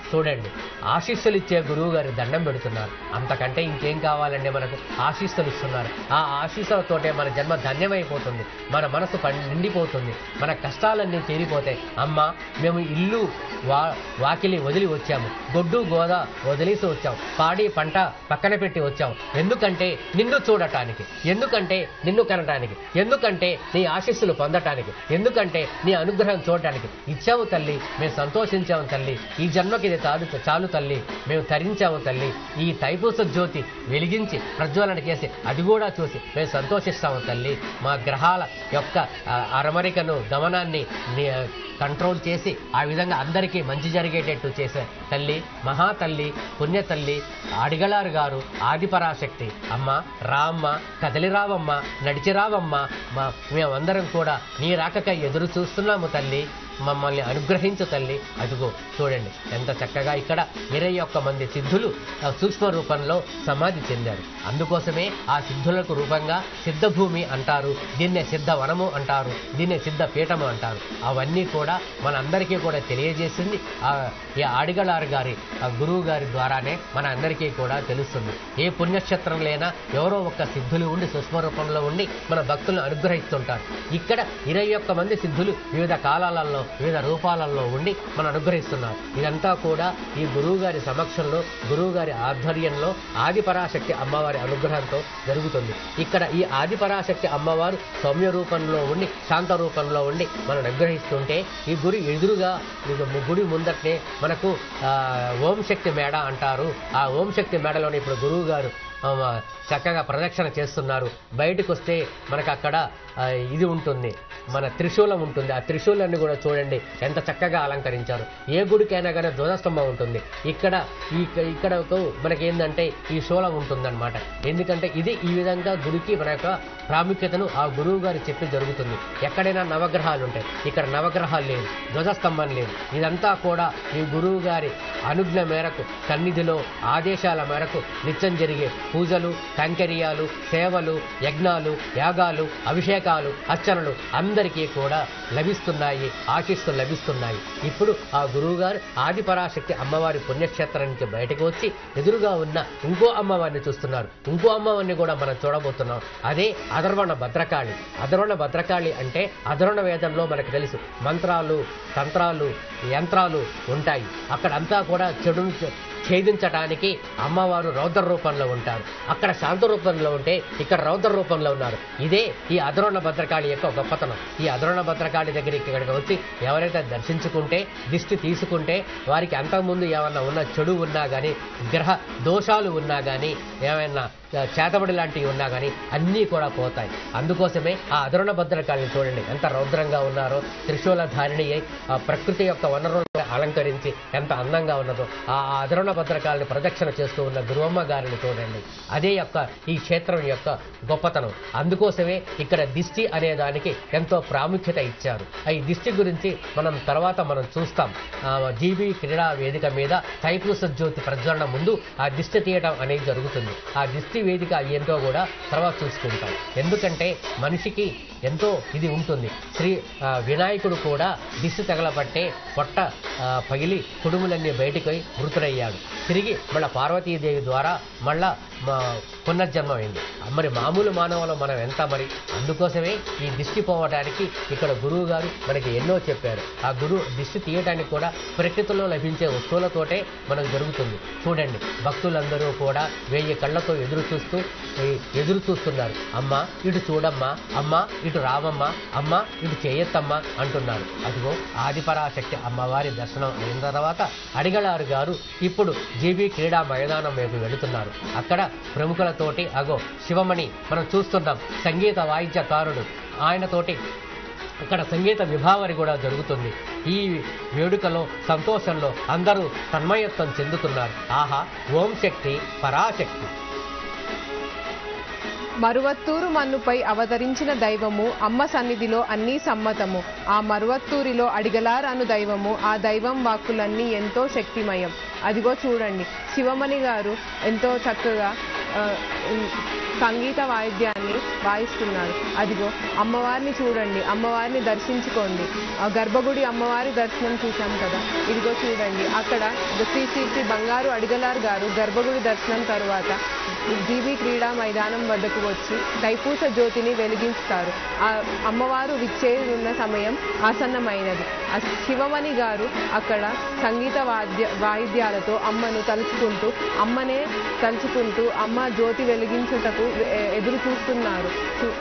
చూడండి ఆశీస్సులు ఇచ్చే గురువు గారి దండం పెడుతున్నారు అంతకంటే ఇంకేం కావాలండి మనకు ఆశీస్సులు ఇస్తున్నారు ఆ ఆశీస్సులతోటే మన జన్మ ధన్యమైపోతుంది మన మనసు పం- నిండిపోతుంది మన కష్టాలన్నీ తీరిపోతాయి అమ్మ మేము ఇల్లు వా వాకిలి వదిలి వచ్చాము గొడ్డు గోద వదిలేసి వచ్చాం పాడి పంట పక్కన పెట్టి వచ్చాం ఎందుకంటే నిన్ను చూడటానికి ఎందుకంటే నిన్ను కనటానికి ఎందుకంటే నీ ఆశీస్సులు పొందటానికి ఎందుకంటే నీ అనుగ్రహం చూడటానికి ఇచ్చావు తల్లి మేము సంతోషించాము తల్లి ఈ జన్మకి ఇది చాలు చాలు తల్లి మేము తరించాము తల్లి ఈ తైపూస జ్యోతి వెలిగించి ప్రజ్వలన చేసి అది కూడా చూసి మేము సంతోషిస్తాము తల్లి మా గ్రహాల యొక్క ఆ, అరమరికను గమనాన్ని ని- కంట్రోల్ చేసి ఆ విధంగా అందరికీ మంచి జరిగేటట్టు చేసే తల్లి మహా తల్లి పుణ్య తల్లి అడిగలారు గారు ఆదిపరాశక్తి అమ్మ రామ్మ కదలి రావమ్మ నడిచి రావమ్మ మా మేమందరం కూడా నీ రాకకై ఎదురు చూస్తున్నాము తల్లి మమ్మల్ని అనుగ్రహించు తల్లి అదిగో చూడండి ఎంత చక్కగా ఇక్కడ ఇరవై ఒక్క మంది సిద్ధులు ఆ, సూక్ష్మ రూపంలో సమాధి చెందారు అందుకోసమే ఆ సిద్ధులకు రూపంగా సిద్ధభూమి అంటారు దీన్నే సిద్ధ వనము అంటారు దీన్నే సిద్ధ పీఠము అంటారు అవన్నీ కూడా మనందరికీ కూడా తెలియజేసింది ఆ ఈ ఆడిగలారు గారి ఆ గురువు గారి ద్వారానే మన అందరికీ కూడా తెలుస్తుంది ఏ పుణ్యక్షేత్రం లేనా ఎవరో ఒక్క సిద్ధులు ఉండి సూక్ష్మ రూపంలో ఉండి మన భక్తులను అనుగ్రహిస్తుంటారు ఇక్కడ ఇరవై ఒక్క మంది సిద్ధులు వివిధ కాలాలలో వివిధ రూపాలలో ఉండి మనం అనుగ్రహిస్తున్నారు ఇదంతా కూడా ఈ గురువు గారి సమక్షంలో గురువు గారి ఆధ్వర్యంలో ఆదిపరాశక్తి అమ్మవారి అనుగ్రహంతో జరుగుతుంది ఇక్కడ ఈ ఆదిపరాశక్తి అమ్మవారు సౌమ్య రూపంలో ఉండి శాంత రూపంలో ఉండి మనం అనుగ్రహిస్తుంటే ఈ గురి ఎదురుగా ఇది గుడి ముందటనే మనకు ఆ, ఓం శక్తి మేడ అంటారు ఆ ఓం శక్తి మేడలోనే ఇప్పుడు గురువు గారు ఆ, చక్కగా ప్రదక్షిణ చేస్తున్నారు బయటకు వస్తే మనకు అక్కడ ఆ, ఇది ఉంటుంది మన త్రిశూలం ఉంటుంది ఆ త్రిశూలాన్ని కూడా చూడండి ఎంత చక్కగా అలంకరించారు ఏ గుడికైనా కానీ ధ్వజస్తంభం ఉంటుంది ఇక్కడ ఈ ఇక్కడ ఒక మనకి ఏంటంటే ఈ శూలం ఉంటుందన్నమాట ఎందుకంటే ఇది ఈ విధంగా గుడికి మన యొక్క ప్రాముఖ్యతను ఆ గురువు గారు చెప్పి జరుగుతుంది ఎక్కడైనా నవగ్రహాలు ఉంటాయి ఇక్కడ నవగ్రహాలు లేదు ధ్వజస్తంభం లేదు ఇదంతా కూడా ఈ గురువు గారి అనుజ్ఞ మేరకు సన్నిధిలో ఆదేశాల మేరకు నిత్యం జరిగే పూజలు కైంకర్యాలు సేవలు యజ్ఞాలు యాగాలు అభిషేకాలు అర్చనలు అందరికీ కూడా లభిస్తున్నాయి ఆశీస్సులు లభిస్తున్నాయి ఇప్పుడు ఆ గురువు గారు ఆదిపరాశక్తి అమ్మవారి పుణ్యక్షేత్రం నుంచి బయటకు వచ్చి ఎదురుగా ఉన్న ఇంకో అమ్మవారిని చూస్తున్నారు ఇంకో అమ్మవారిని కూడా మనం చూడబోతున్నాం అదే అధర్వణ భద్రకాళి అధర్వణ భద్రకాళి అంటే అధర్వణ వేదంలో మనకు తెలుసు మంత్రాలు తంత్రాలు యంత్రాలు ఉంటాయి అక్కడంతా కూడా చెడును చె- ఛేదించడానికి అమ్మవారు రౌద్ర రూపంలో ఉంటారు అక్కడ శాంత రూపంలో ఉంటే ఇక్కడ రౌద్ర రూపంలో ఉన్నారు ఇదే ఈ అధరోణ భద్రకాళి యొక్క గొప్పతనం ఈ అధరోణ భద్రకాళి దగ్గరికి ఇక్కడికి వచ్చి ఎవరైతే దర్శించుకుంటే దిష్టి తీసుకుంటే వారికి అంతకుముందు ఏమన్నా ఉన్న చెడు ఉన్నా కానీ గ్రహ దోషాలు ఉన్నా కానీ ఏమైనా చేతబడి లాంటివి ఉన్నా కానీ అన్నీ కూడా పోతాయి అందుకోసమే ఆ అధరుణ భద్రకాళిని చూడండి ఎంత రౌద్రంగా ఉన్నారో త్రిశూల ధారిణి అయి ఆ ప్రకృతి యొక్క వనరులను అలంకరించి ఎంత అందంగా ఉన్నదో ఆ అధరుణ భద్రకాళిని ప్రదక్షిణ చేస్తూ ఉన్న గురువమ్మ గారిని చూడండి అదే యొక్క ఈ క్షేత్రం యొక్క గొప్పతనం అందుకోసమే ఇక్కడ దిష్టి అనే దానికి ఎంతో ప్రాముఖ్యత ఇచ్చారు ఆ ఈ దిష్టి గురించి మనం తర్వాత మనం చూస్తాం ఆ, జీబీ క్రీడా వేదిక మీద తైపూస జ్యోతి ప్రజ్వలన ముందు ఆ దిష్టి తీయడం అనేది జరుగుతుంది ఆ దిష్టి వేదిక ఏంటో కూడా తర్వాత చూసుకుంటాం ఎందుకంటే మనిషికి ఎంతో ఇది ఉంటుంది శ్రీ ఆ, వినాయకుడు కూడా దిష్టి తగలబట్టే పొట్ట ఆ, పగిలి కుడుములన్నీ బయటికి పోయి మృతుడయ్యాడు తిరిగి మళ్ళా పార్వతీదేవి ద్వారా మళ్ళా మా పునర్జన్మమైంది మరి మామూలు మానవులు మనం ఎంత మరి అందుకోసమే ఈ దిష్టి పోవడానికి ఇక్కడ గురువు గారు మనకి ఎన్నో చెప్పారు ఆ గురువు దిష్టి తీయడానికి కూడా ప్రకృతిలో లభించే వస్తువులతోటే మనకు జరుగుతుంది చూడండి భక్తులందరూ కూడా వెయ్యి కళ్ళతో ఎదురు చూస్తూ ఈ ఎదురు చూస్తున్నారు అమ్మ ఇటు చూడమ్మా అమ్మ ఇటు రావమ్మా అమ్మ ఇటు చేయత్తమ్మా అంటున్నారు అదిగో ఆదిపరాశక్తి అమ్మవారి దర్శనం అయిన తర్వాత అడిగలారు గారు ఇప్పుడు జీబీ క్రీడా మైదానం వైపు వెళుతున్నారు అక్కడ ప్రముఖులతోటి అగో శివమణి మనం చూస్తున్నాం సంగీత వాయిద్యకారుడు ఆయనతోటి అక్కడ సంగీత విభావరి కూడా జరుగుతుంది ఈ వేడుకలో సంతోషంలో అందరూ తన్మయత్వం చెందుతున్నారు ఆహా ఓం శక్తి పరాశక్తి
మరువత్తూరు మన్నుపై అవతరించిన దైవము అమ్మ సన్నిధిలో అన్నీ సమ్మతము ఆ మరువత్తూరిలో అడిగలారను దైవము ఆ దైవం వాక్కులన్నీ ఎంతో శక్తిమయం అదిగో చూడండి శివమణి గారు ఎంతో చక్కగా ఆ, ఉమ్, సంగీత వాయిద్యాన్ని వాయిస్తున్నారు అదిగో అమ్మవారిని చూడండి అమ్మవారిని దర్శించుకోండి ఆ గర్భగుడి అమ్మవారి దర్శనం చూశాం కదా ఇదిగో చూడండి అక్కడ శ్రీ శ్రీ శ్రీ బంగారు అడిగలార్ గారు గర్భగుడి దర్శనం తరువాత జీబీ క్రీడా మైదానం వద్దకు వచ్చి తైపూస జ్యోతిని వెలిగిస్తారు ఆ అమ్మవారు విచ్చేరున్న సమయం ఆసన్నమైనది ఆ శివమణి గారు అక్కడ సంగీత వాద్య వాయిద్యాలతో అమ్మను తలుచుకుంటూ అమ్మనే తలుచుకుంటూ అమ్మ జ్యోతి వెలిగించుటకు ఎ- ఎదురు చూస్తున్నారు చూ-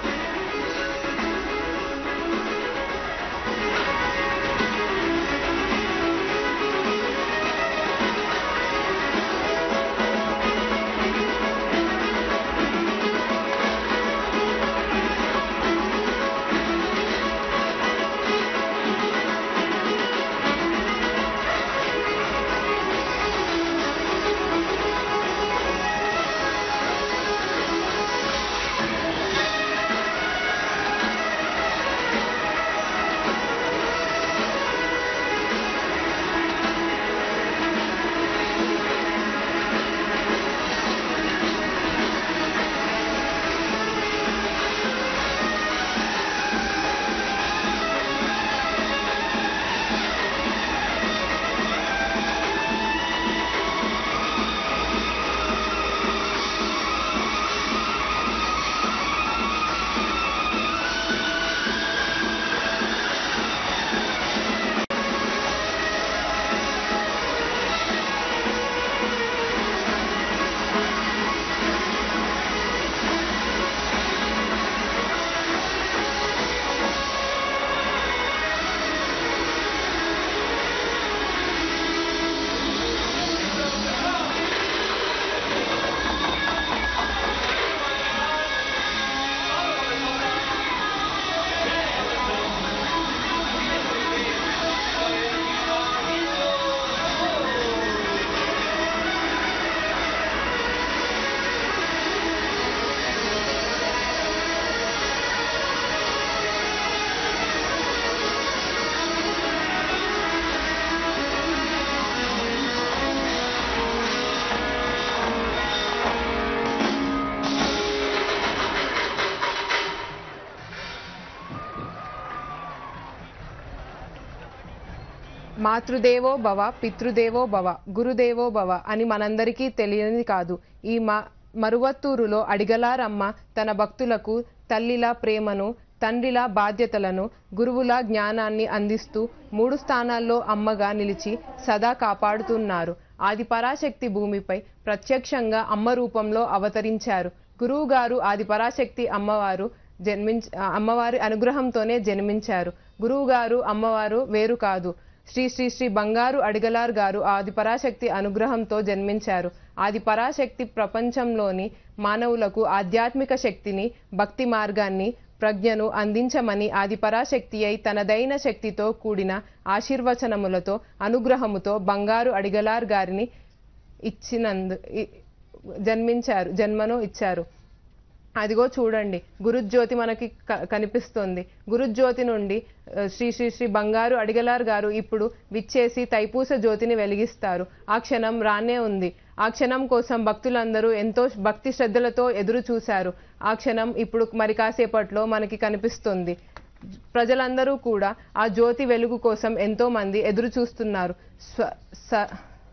మాతృదేవో భవ పితృదేవో భవ గురుదేవో భవ అని మనందరికీ తెలియనిది కాదు ఈ మ మరువత్తూరులో అడిగలారమ్మ తన భక్తులకు తల్లిలా ప్రేమను తండ్రిలా బాధ్యతలను గురువులా జ్ఞానాన్ని అందిస్తూ మూడు స్థానాల్లో అమ్మగా నిలిచి సదా కాపాడుతున్నారు ఆది పరాశక్తి భూమిపై ప్రత్యక్షంగా అమ్మ రూపంలో అవతరించారు గురువు గారు ఆది పరాశక్తి అమ్మవారు జన్మించ అమ్మవారి అనుగ్రహంతోనే జన్మించారు గురువు గారు అమ్మవారు వేరు కాదు శ్రీ శ్రీ శ్రీ బంగారు అడిగలార్ గారు ఆది పరాశక్తి అనుగ్రహంతో జన్మించారు ఆది పరాశక్తి ప్రపంచంలోని మానవులకు ఆధ్యాత్మిక శక్తిని భక్తి మార్గాన్ని ప్రజ్ఞను అందించమని ఆది పరాశక్తి అయి తనదైన శక్తితో కూడిన ఆశీర్వచనములతో అనుగ్రహముతో బంగారు అడిగలార్ గారిని ఇచ్చినందు ఇ- జన్మించారు జన్మను ఇచ్చారు అదిగో చూడండి గురుజ్యోతి మనకి క- కనిపిస్తుంది గురుజ్యోతి నుండి ఆ, శ్రీ శ్రీ శ్రీ బంగారు అడిగలార్ గారు ఇప్పుడు విచ్చేసి తైపూస జ్యోతిని వెలిగిస్తారు ఆ క్షణం రానే ఉంది ఆ క్షణం కోసం భక్తులందరూ ఎంతో భక్తి శ్రద్ధలతో ఎదురు చూశారు ఆ క్షణం ఇప్పుడు మరి కాసేపట్లో మనకి కనిపిస్తుంది ప్రజలందరూ కూడా ఆ జ్యోతి వెలుగు కోసం ఎంతో మంది ఎదురు చూస్తున్నారు స్వ స-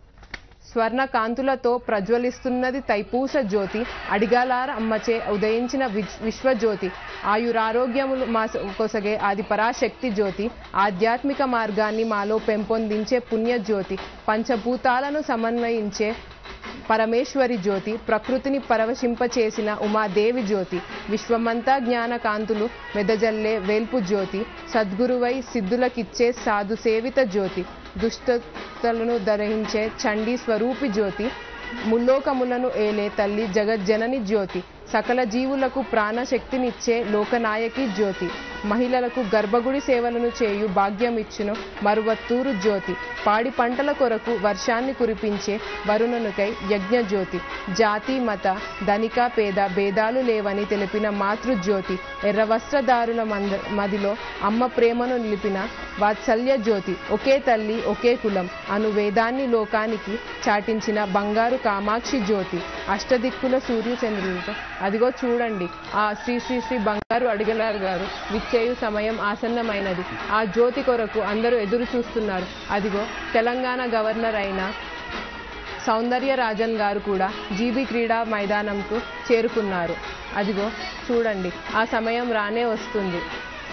స్వర్ణ కాంతులతో ప్రజ్వలిస్తున్నది తైపూస జ్యోతి అడిగాలార అమ్మచే ఉదయించిన విజ్- విశ్వజ్యోతి ఆయురారోగ్యములు మా స- కొసగే ఆది పరాశక్తి జ్యోతి ఆధ్యాత్మిక మార్గాన్ని మాలో పెంపొందించే పుణ్యజ్యోతి పంచభూతాలను సమన్వయించే పరమేశ్వరి జ్యోతి ప్రకృతిని పరవశింపచేసిన ఉమాదేవి జ్యోతి విశ్వమంతా జ్ఞాన కాంతులు వెదజల్లే వేల్పు జ్యోతి సద్గురువై సిద్ధులకిచ్చే సాధు సేవిత జ్యోతి దుష్టతలను ధరించే చండీ స్వరూపి జ్యోతి ముల్లోకములను ఏలే తల్లి జగజ్జనని జ్యోతి సకల జీవులకు ప్రాణశక్తినిచ్చే లోకనాయకి జ్యోతి మహిళలకు గర్భగుడి సేవలను చేయు భాగ్యం ఇచ్చును మరువత్తూరు జ్యోతి పాడి పంటల కొరకు వర్షాన్ని కురిపించే వరుణునికై యజ్ఞ జ్యోతి జాతి మత ధనిక పేద భేదాలు లేవని తెలిపిన మాతృజ్యోతి ఎర్ర వస్త్రదారుల మంద మదిలో అమ్మ ప్రేమను నిలిపిన వాత్సల్య జ్యోతి ఒకే తల్లి ఒకే కులం అను వేదాన్ని లోకానికి చాటించిన బంగారు కామాక్షి జ్యోతి అష్టదిక్కుల సూర్య చంద్రులతో అదిగో చూడండి ఆ శ్రీ శ్రీ శ్రీ బంగారు అడిగలారు గారు విచ్చేయు సమయం ఆసన్నమైనది ఆ జ్యోతి కొరకు అందరూ ఎదురు చూస్తున్నారు అదిగో తెలంగాణ గవర్నర్ అయిన సౌందర్య రాజన్ గారు కూడా జీబీ క్రీడా మైదానంకు చేరుకున్నారు అదిగో చూడండి ఆ సమయం రానే వస్తుంది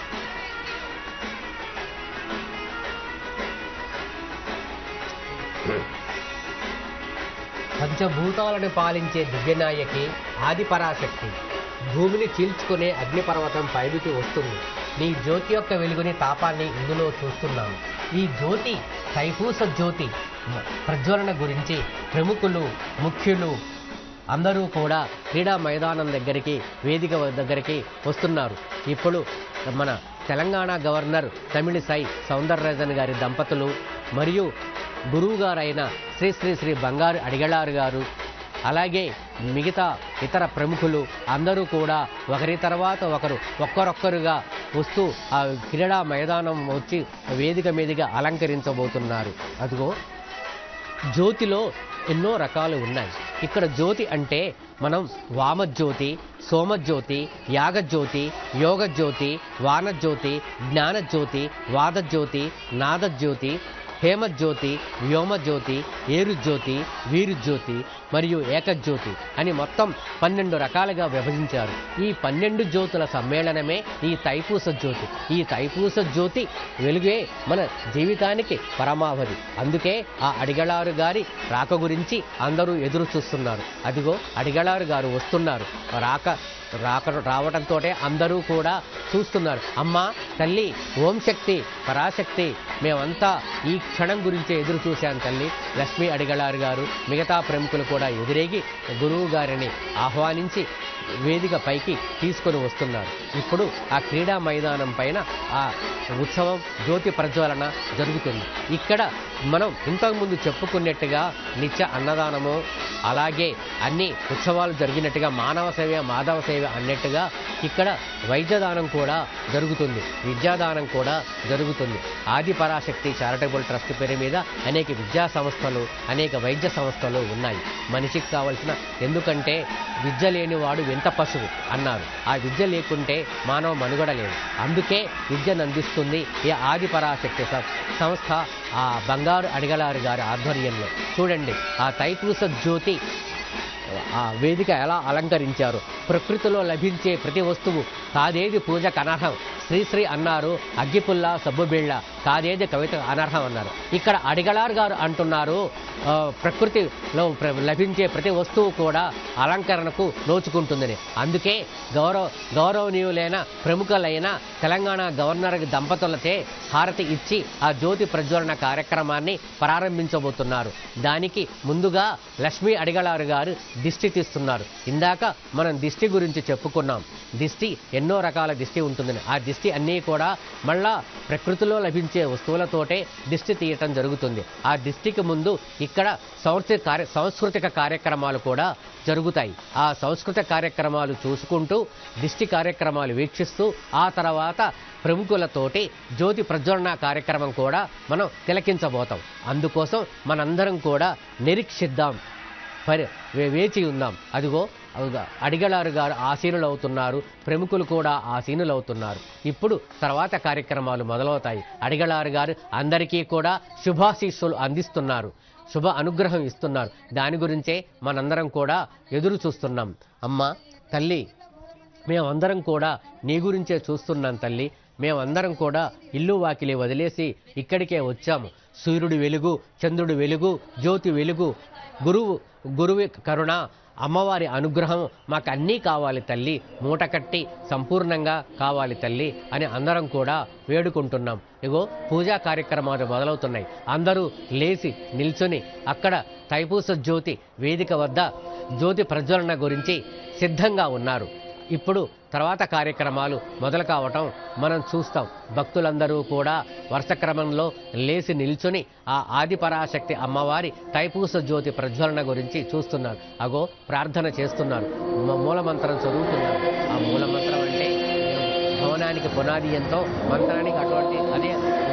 పంచభూతాలను పాలించే దివ్యనాయకి ఆదిపరాశక్తి భూమిని చీల్చుకునే అగ్నిపర్వతం పైకి వస్తుంది నీ జ్యోతి యొక్క వెలుగుని తాపాన్ని ఇందులో చూస్తున్నాము ఈ జ్యోతి తైపూస జ్యోతి ప్రజ్వలన గురించి ప్రముఖులు ముఖ్యులు అందరూ కూడా క్రీడా మైదానం దగ్గరికి వేదిక దగ్గరికి వస్తున్నారు ఇప్పుడు మన తెలంగాణ గవర్నర్ తమిళిసై సౌందరరాజన్ గారి దంపతులు మరియు గురువు గారైన శ్రీ శ్రీ శ్రీ బంగారు అడిగళారు గారు అలాగే మిగతా ఇతర ప్రముఖులు అందరూ కూడా ఒకరి తర్వాత ఒకరు ఒక్కరొక్కరుగా వస్తూ ఆ క్రీడా మైదానం వచ్చి వేదిక మీదుగా అలంకరించబోతున్నారు అదిగో జ్యోతిలో ఎన్నో రకాలు ఉన్నాయి ఇక్కడ జ్యోతి అంటే మనం వామజ్యోతి సోమజ్యోతి యాగజ్యోతి యోగజ్యోతి వానజ్యోతి జ్ఞానజ్యోతి వాదజ్యోతి నాదజ్యోతి హేమజ్యోతి వ్యోమజ్యోతి ఏరుజ్యోతి వీరుజ్యోతి మరియు ఏకజ్యోతి అని మొత్తం పన్నెండు రకాలుగా విభజించారు ఈ పన్నెండు జ్యోతుల సమ్మేళనమే ఈ తైపూస జ్యోతి ఈ తైపూస జ్యోతి వెలుగే మన జీవితానికి పరమావధి అందుకే ఆ అడిగళారు గారి రాక గురించి అందరూ ఎదురు చూస్తున్నారు అదిగో అడిగళారు గారు వస్తున్నారు రాక రాక రావడంతో అందరూ కూడా చూస్తున్నారు అమ్మా తల్లి ఓం శక్తి పరాశక్తి మేమంతా ఈ క్షణం గురించే ఎదురు చూశాం తల్లి లక్ష్మీ అడిగళారు గారు మిగతా ప్రముఖులు కూడా ఎదురేగి గురువు గారిని ఆహ్వానించి వేదిక పైకి తీసుకొని వస్తున్నారు ఇప్పుడు ఆ క్రీడా మైదానం పైన ఆ ఉత్సవం జ్యోతి ప్రజ్వలన జరుగుతుంది ఇక్కడ మనం ఇంతకుముందు చెప్పుకున్నట్టుగా నిత్య అన్నదానము అలాగే అన్ని ఉత్సవాలు జరిగినట్టుగా మానవ సేవ మాధవ సేవ అన్నట్టుగా ఇక్కడ వైద్యదానం కూడా జరుగుతుంది విద్యాదానం కూడా జరుగుతుంది ఆది పరాశక్తి చారిటబుల్ ట్రస్ట్ పేరు మీద అనేక విద్యా సంస్థలు అనేక వైద్య సంస్థలు ఉన్నాయి మనిషికి కావలసిన ఎందుకంటే విద్య లేనివాడు వింత పశువు అన్నారు ఆ విద్య లేకుంటే మానవ మనుగడ లేదు అందుకే విద్యను అందిస్తుంది ఈ ఆది పరాశక్తి స- సంస్థ ఆ బంగారు అడిగలారు గారి ఆధ్వర్యంలో చూడండి ఆ తైపూస జ్యోతి ఆ వేదిక ఎలా అలంకరించారు ప్రకృతిలో లభించే ప్రతి వస్తువు కాదేది పూజకు అనర్హం శ్రీశ్రీ అన్నారు అగ్గిపుల్ల సబ్బుబిళ్ళ కాదేది కవిత అనర్హం అన్నారు ఇక్కడ అడిగలార్ గారు అంటున్నారు ఆ, ప్రకృతిలో ప్ర- లభించే ప్రతి వస్తువు కూడా అలంకరణకు నోచుకుంటుందని అందుకే గౌరవ గౌరవనీయులైన ప్రముఖులైన తెలంగాణ గవర్నర్ దంపతులచే హారతి ఇచ్చి ఆ జ్యోతి ప్రజ్వలన కార్యక్రమాన్ని ప్రారంభించబోతున్నారు దానికి ముందుగా లక్ష్మీ అడిగలారు గారు దిష్టి తీస్తున్నారు ఇందాక మనం దిష్టి గురించి చెప్పుకున్నాం దిష్టి ఎన్నో రకాల దిష్టి ఉంటుందని ఆ దిష్టి అన్నీ కూడా మళ్ళా ప్రకృతిలో లభించే వస్తువులతోటే దిష్టి తీయటం జరుగుతుంది ఆ దిష్టికి ముందు ఇక్కడ సంస్కృతి కార్య సాంస్కృతిక కార్యక్రమాలు కూడా జరుగుతాయి ఆ సంస్కృత కార్యక్రమాలు చూసుకుంటూ దిష్టి కార్యక్రమాలు వీక్షిస్తూ ఆ తర్వాత ప్రముఖులతోటి జ్యోతి ప్రజ్వలన కార్యక్రమం కూడా మనం తిలకించబోతాం అందుకోసం మనందరం కూడా నిరీక్షిద్దాం పరి వే- వేచి ఉందాం అదిగో అదిగో అడిగలారు గారు ఆసీనులు అవుతున్నారు ప్రముఖులు కూడా ఆసీనులు అవుతున్నారు ఇప్పుడు తర్వాత కార్యక్రమాలు మొదలవుతాయి అడిగలారు గారు అందరికీ కూడా శుభాశీస్సులు అందిస్తున్నారు శుభ అనుగ్రహం ఇస్తున్నారు దాని గురించే మనందరం కూడా ఎదురు చూస్తున్నాం అమ్మ తల్లి మేమందరం కూడా నీ గురించే చూస్తున్నాం తల్లి మేమందరం కూడా ఇల్లు వాకిలి వదిలేసి ఇక్కడికే వచ్చాము సూర్యుడి వెలుగు చంద్రుడి వెలుగు జ్యోతి వెలుగు గురువు గురువు కరుణ అమ్మవారి అనుగ్రహం మాకు అన్నీ కావాలి తల్లి మూట కట్టి సంపూర్ణంగా కావాలి తల్లి అని అందరం కూడా వేడుకుంటున్నాం ఇగో పూజా కార్యక్రమాలు మొదలవుతున్నాయి అందరూ లేచి నిల్చొని అక్కడ తైపూస జ్యోతి వేదిక వద్ద జ్యోతి ప్రజ్వలన గురించి సిద్ధంగా ఉన్నారు ఇప్పుడు తర్వాత కార్యక్రమాలు మొదలు కావటం మనం చూస్తాం భక్తులందరూ కూడా వరుస క్రమంలో లేచి నిల్చుని ఆ ఆదిపరాశక్తి అమ్మవారి తైపూస జ్యోతి ప్రజ్వలన గురించి చూస్తున్నారు అగో ప్రార్థన చేస్తున్నారు మ- మూలమంత్రం చదువుతున్నారు ఆ మూలమంత్రం అంటే భవనానికి పునాది ఎంతో మంత్రానికి అటువంటి అదే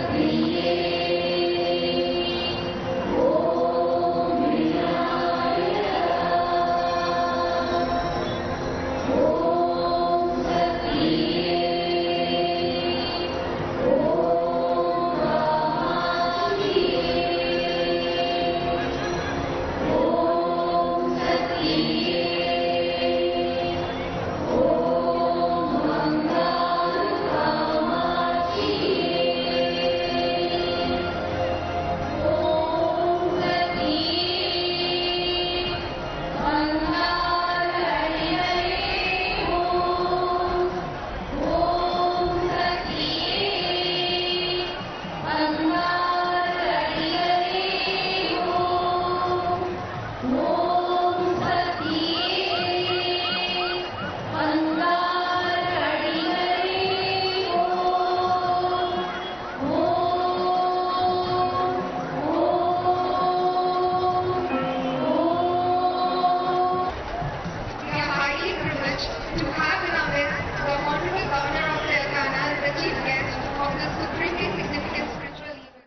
We are highly privileged to have in our midst the Honorable Governor of Telangana as the chief guest of this supremely significant spiritual event.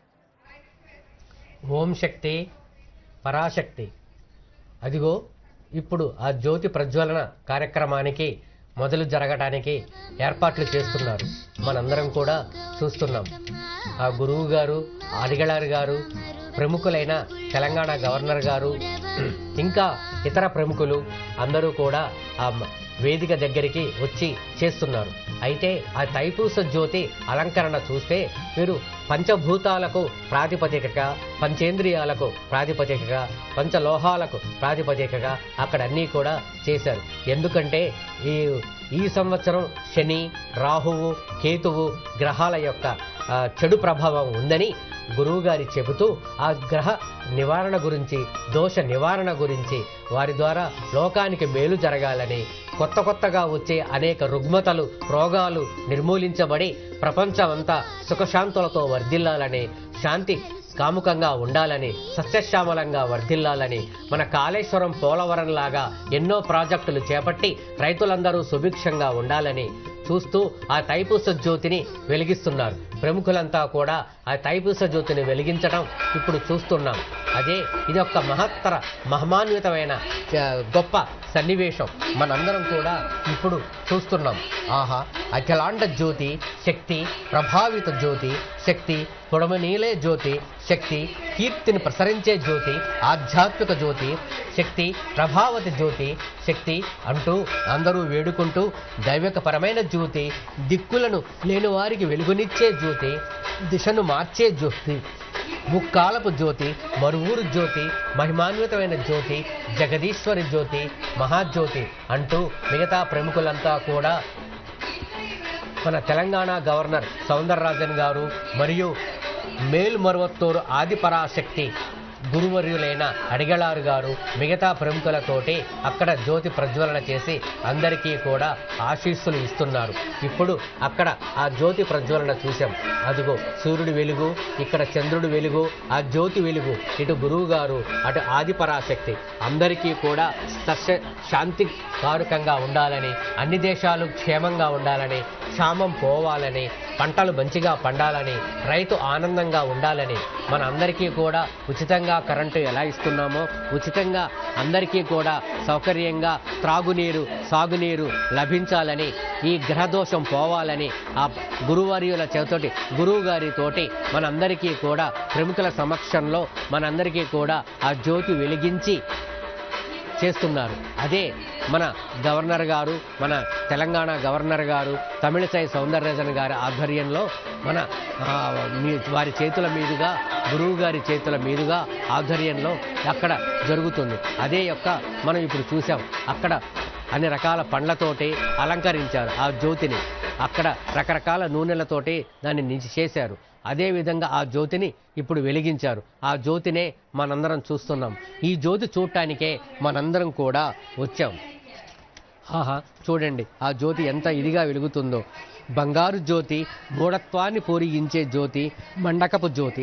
ఓం శక్తి పరాశక్తి అదిగో ఇప్పుడు ఆ జ్యోతి ప్రజ్వలన కార్యక్రమానికి మొదలు జరగటానికి ఏర్పాట్లు చేస్తున్నారు మనందరం కూడా చూస్తున్నాం ఆ గురువు గారు ఆదిగళారు గారు ప్రముఖులైన తెలంగాణ గవర్నర్ గారు ఇంకా ఇతర ప్రముఖులు అందరూ కూడా ఆ మ- వేదిక దగ్గరికి వచ్చి చేస్తున్నారు అయితే ఆ తైపూస జ్యోతి అలంకరణ చూస్తే వీరు పంచభూతాలకు ప్రాతిపదికగా పంచేంద్రియాలకు ప్రాతిపదికగా పంచలోహాలకు ప్రాతిపదికగా అక్కడ అన్నీ కూడా చేశారు ఎందుకంటే ఈ ఈ సంవత్సరం శని రాహువు కేతువు గ్రహాల యొక్క ఆ, చెడు ప్రభావం ఉందని గురువుగారి చెబుతూ ఆ గ్రహ నివారణ గురించి దోష నివారణ గురించి వారి ద్వారా లోకానికి మేలు జరగాలని కొత్త కొత్తగా వచ్చే అనేక రుగ్మతలు రోగాలు నిర్మూలించబడి ప్రపంచమంతా సుఖశాంతులతో వర్ధిల్లాలని శాంతి కాముకంగా ఉండాలని సస్యశ్యామలంగా వర్ధిల్లాలని మన కాళేశ్వరం పోలవరం లాగా ఎన్నో ప్రాజెక్టులు చేపట్టి రైతులందరూ సుభిక్షంగా ఉండాలని చూస్తూ ఆ తైపూస జ్యోతిని వెలిగిస్తున్నారు ప్రముఖులంతా కూడా ఆ తైపూస జ్యోతిని వెలిగించడం ఇప్పుడు చూస్తున్నాం అదే ఇది ఒక మహత్తర మహమాన్వితమైన ఆ, గొప్ప సన్నివేశం మనందరం కూడా ఇప్పుడు చూస్తున్నాం ఆహా అఖిలాండ జ్యోతి శక్తి ప్రభావిత జ్యోతి శక్తి పొడమనీలే జ్యోతి శక్తి కీర్తిని ప్రసరించే జ్యోతి ఆధ్యాత్మిక జ్యోతి శక్తి ప్రభావతి జ్యోతి శక్తి అంటూ అందరూ వేడుకుంటూ దైవికపరమైన జ్యోతి దిక్కులను లేని వారికి వెలుగునిచ్చే జ్యోతి దిశను మార్చే జ్యోతి ముక్కాలపు జ్యోతి మరువూరు జ్యోతి మహిమాన్వితమైన జ్యోతి జగదీశ్వరి జ్యోతి మహాజ్యోతి అంటూ మిగతా ప్రముఖులంతా కూడా మన తెలంగాణ గవర్నర్ సౌందరరాజన్ గారు మరియు మేల్మరువత్తూరు ఆదిపరాశక్తి గురువర్యులైన అడిగళారు గారు మిగతా ప్రముఖులతోటి అక్కడ జ్యోతి ప్రజ్వలన చేసి అందరికీ కూడా ఆశీస్సులు ఇస్తున్నారు ఇప్పుడు అక్కడ ఆ జ్యోతి ప్రజ్వలన చూసాం అదిగో సూర్యుడి వెలుగు ఇక్కడ చంద్రుడి వెలుగు ఆ జ్యోతి వెలుగు ఇటు గురువు గారు అటు ఆదిపరాశక్తి అందరికీ కూడా సస్య శాంతి కారుకంగా ఉండాలని అన్ని దేశాలు క్షేమంగా ఉండాలని క్షామం పోవాలని పంటలు మంచిగా పండాలని రైతు ఆనందంగా ఉండాలని మన అందరికీ కూడా ఉచితంగా కరెంటు ఎలా ఇస్తున్నామో ఉచితంగా అందరికీ కూడా సౌకర్యంగా త్రాగునీరు సాగునీరు లభించాలని ఈ గ్రహదోషం పోవాలని ఆ గురువర్యుల చేతోటి గురువు గారితోటి మనందరికీ కూడా ప్రముఖుల సమక్షంలో మనందరికీ కూడా ఆ జ్యోతి వెలిగించి చేస్తున్నారు అదే మన గవర్నర్ గారు మన తెలంగాణ గవర్నర్ గారు తమిళసై సౌందరరాజన్ గారి ఆధ్వర్యంలో మన ఆ, మీ వారి చేతుల మీదుగా గురువు గారి చేతుల మీదుగా ఆధ్వర్యంలో అక్కడ జరుగుతుంది అదే యొక్క మనం ఇప్పుడు చూసాం అక్కడ అన్ని రకాల పండ్లతోటి అలంకరించారు ఆ జ్యోతిని అక్కడ రకరకాల నూనెలతోటి దాన్ని నించి చేశారు అదే విధంగా ఆ జ్యోతిని ఇప్పుడు వెలిగించారు ఆ జ్యోతినే మనందరం చూస్తున్నాం ఈ జ్యోతి చూడటానికే మనందరం కూడా వచ్చాం ఆహా చూడండి ఆ జ్యోతి ఎంత ఇదిగా వెలుగుతుందో బంగారు జ్యోతి మూఢత్వాన్ని పూరించే జ్యోతి మండకపు జ్యోతి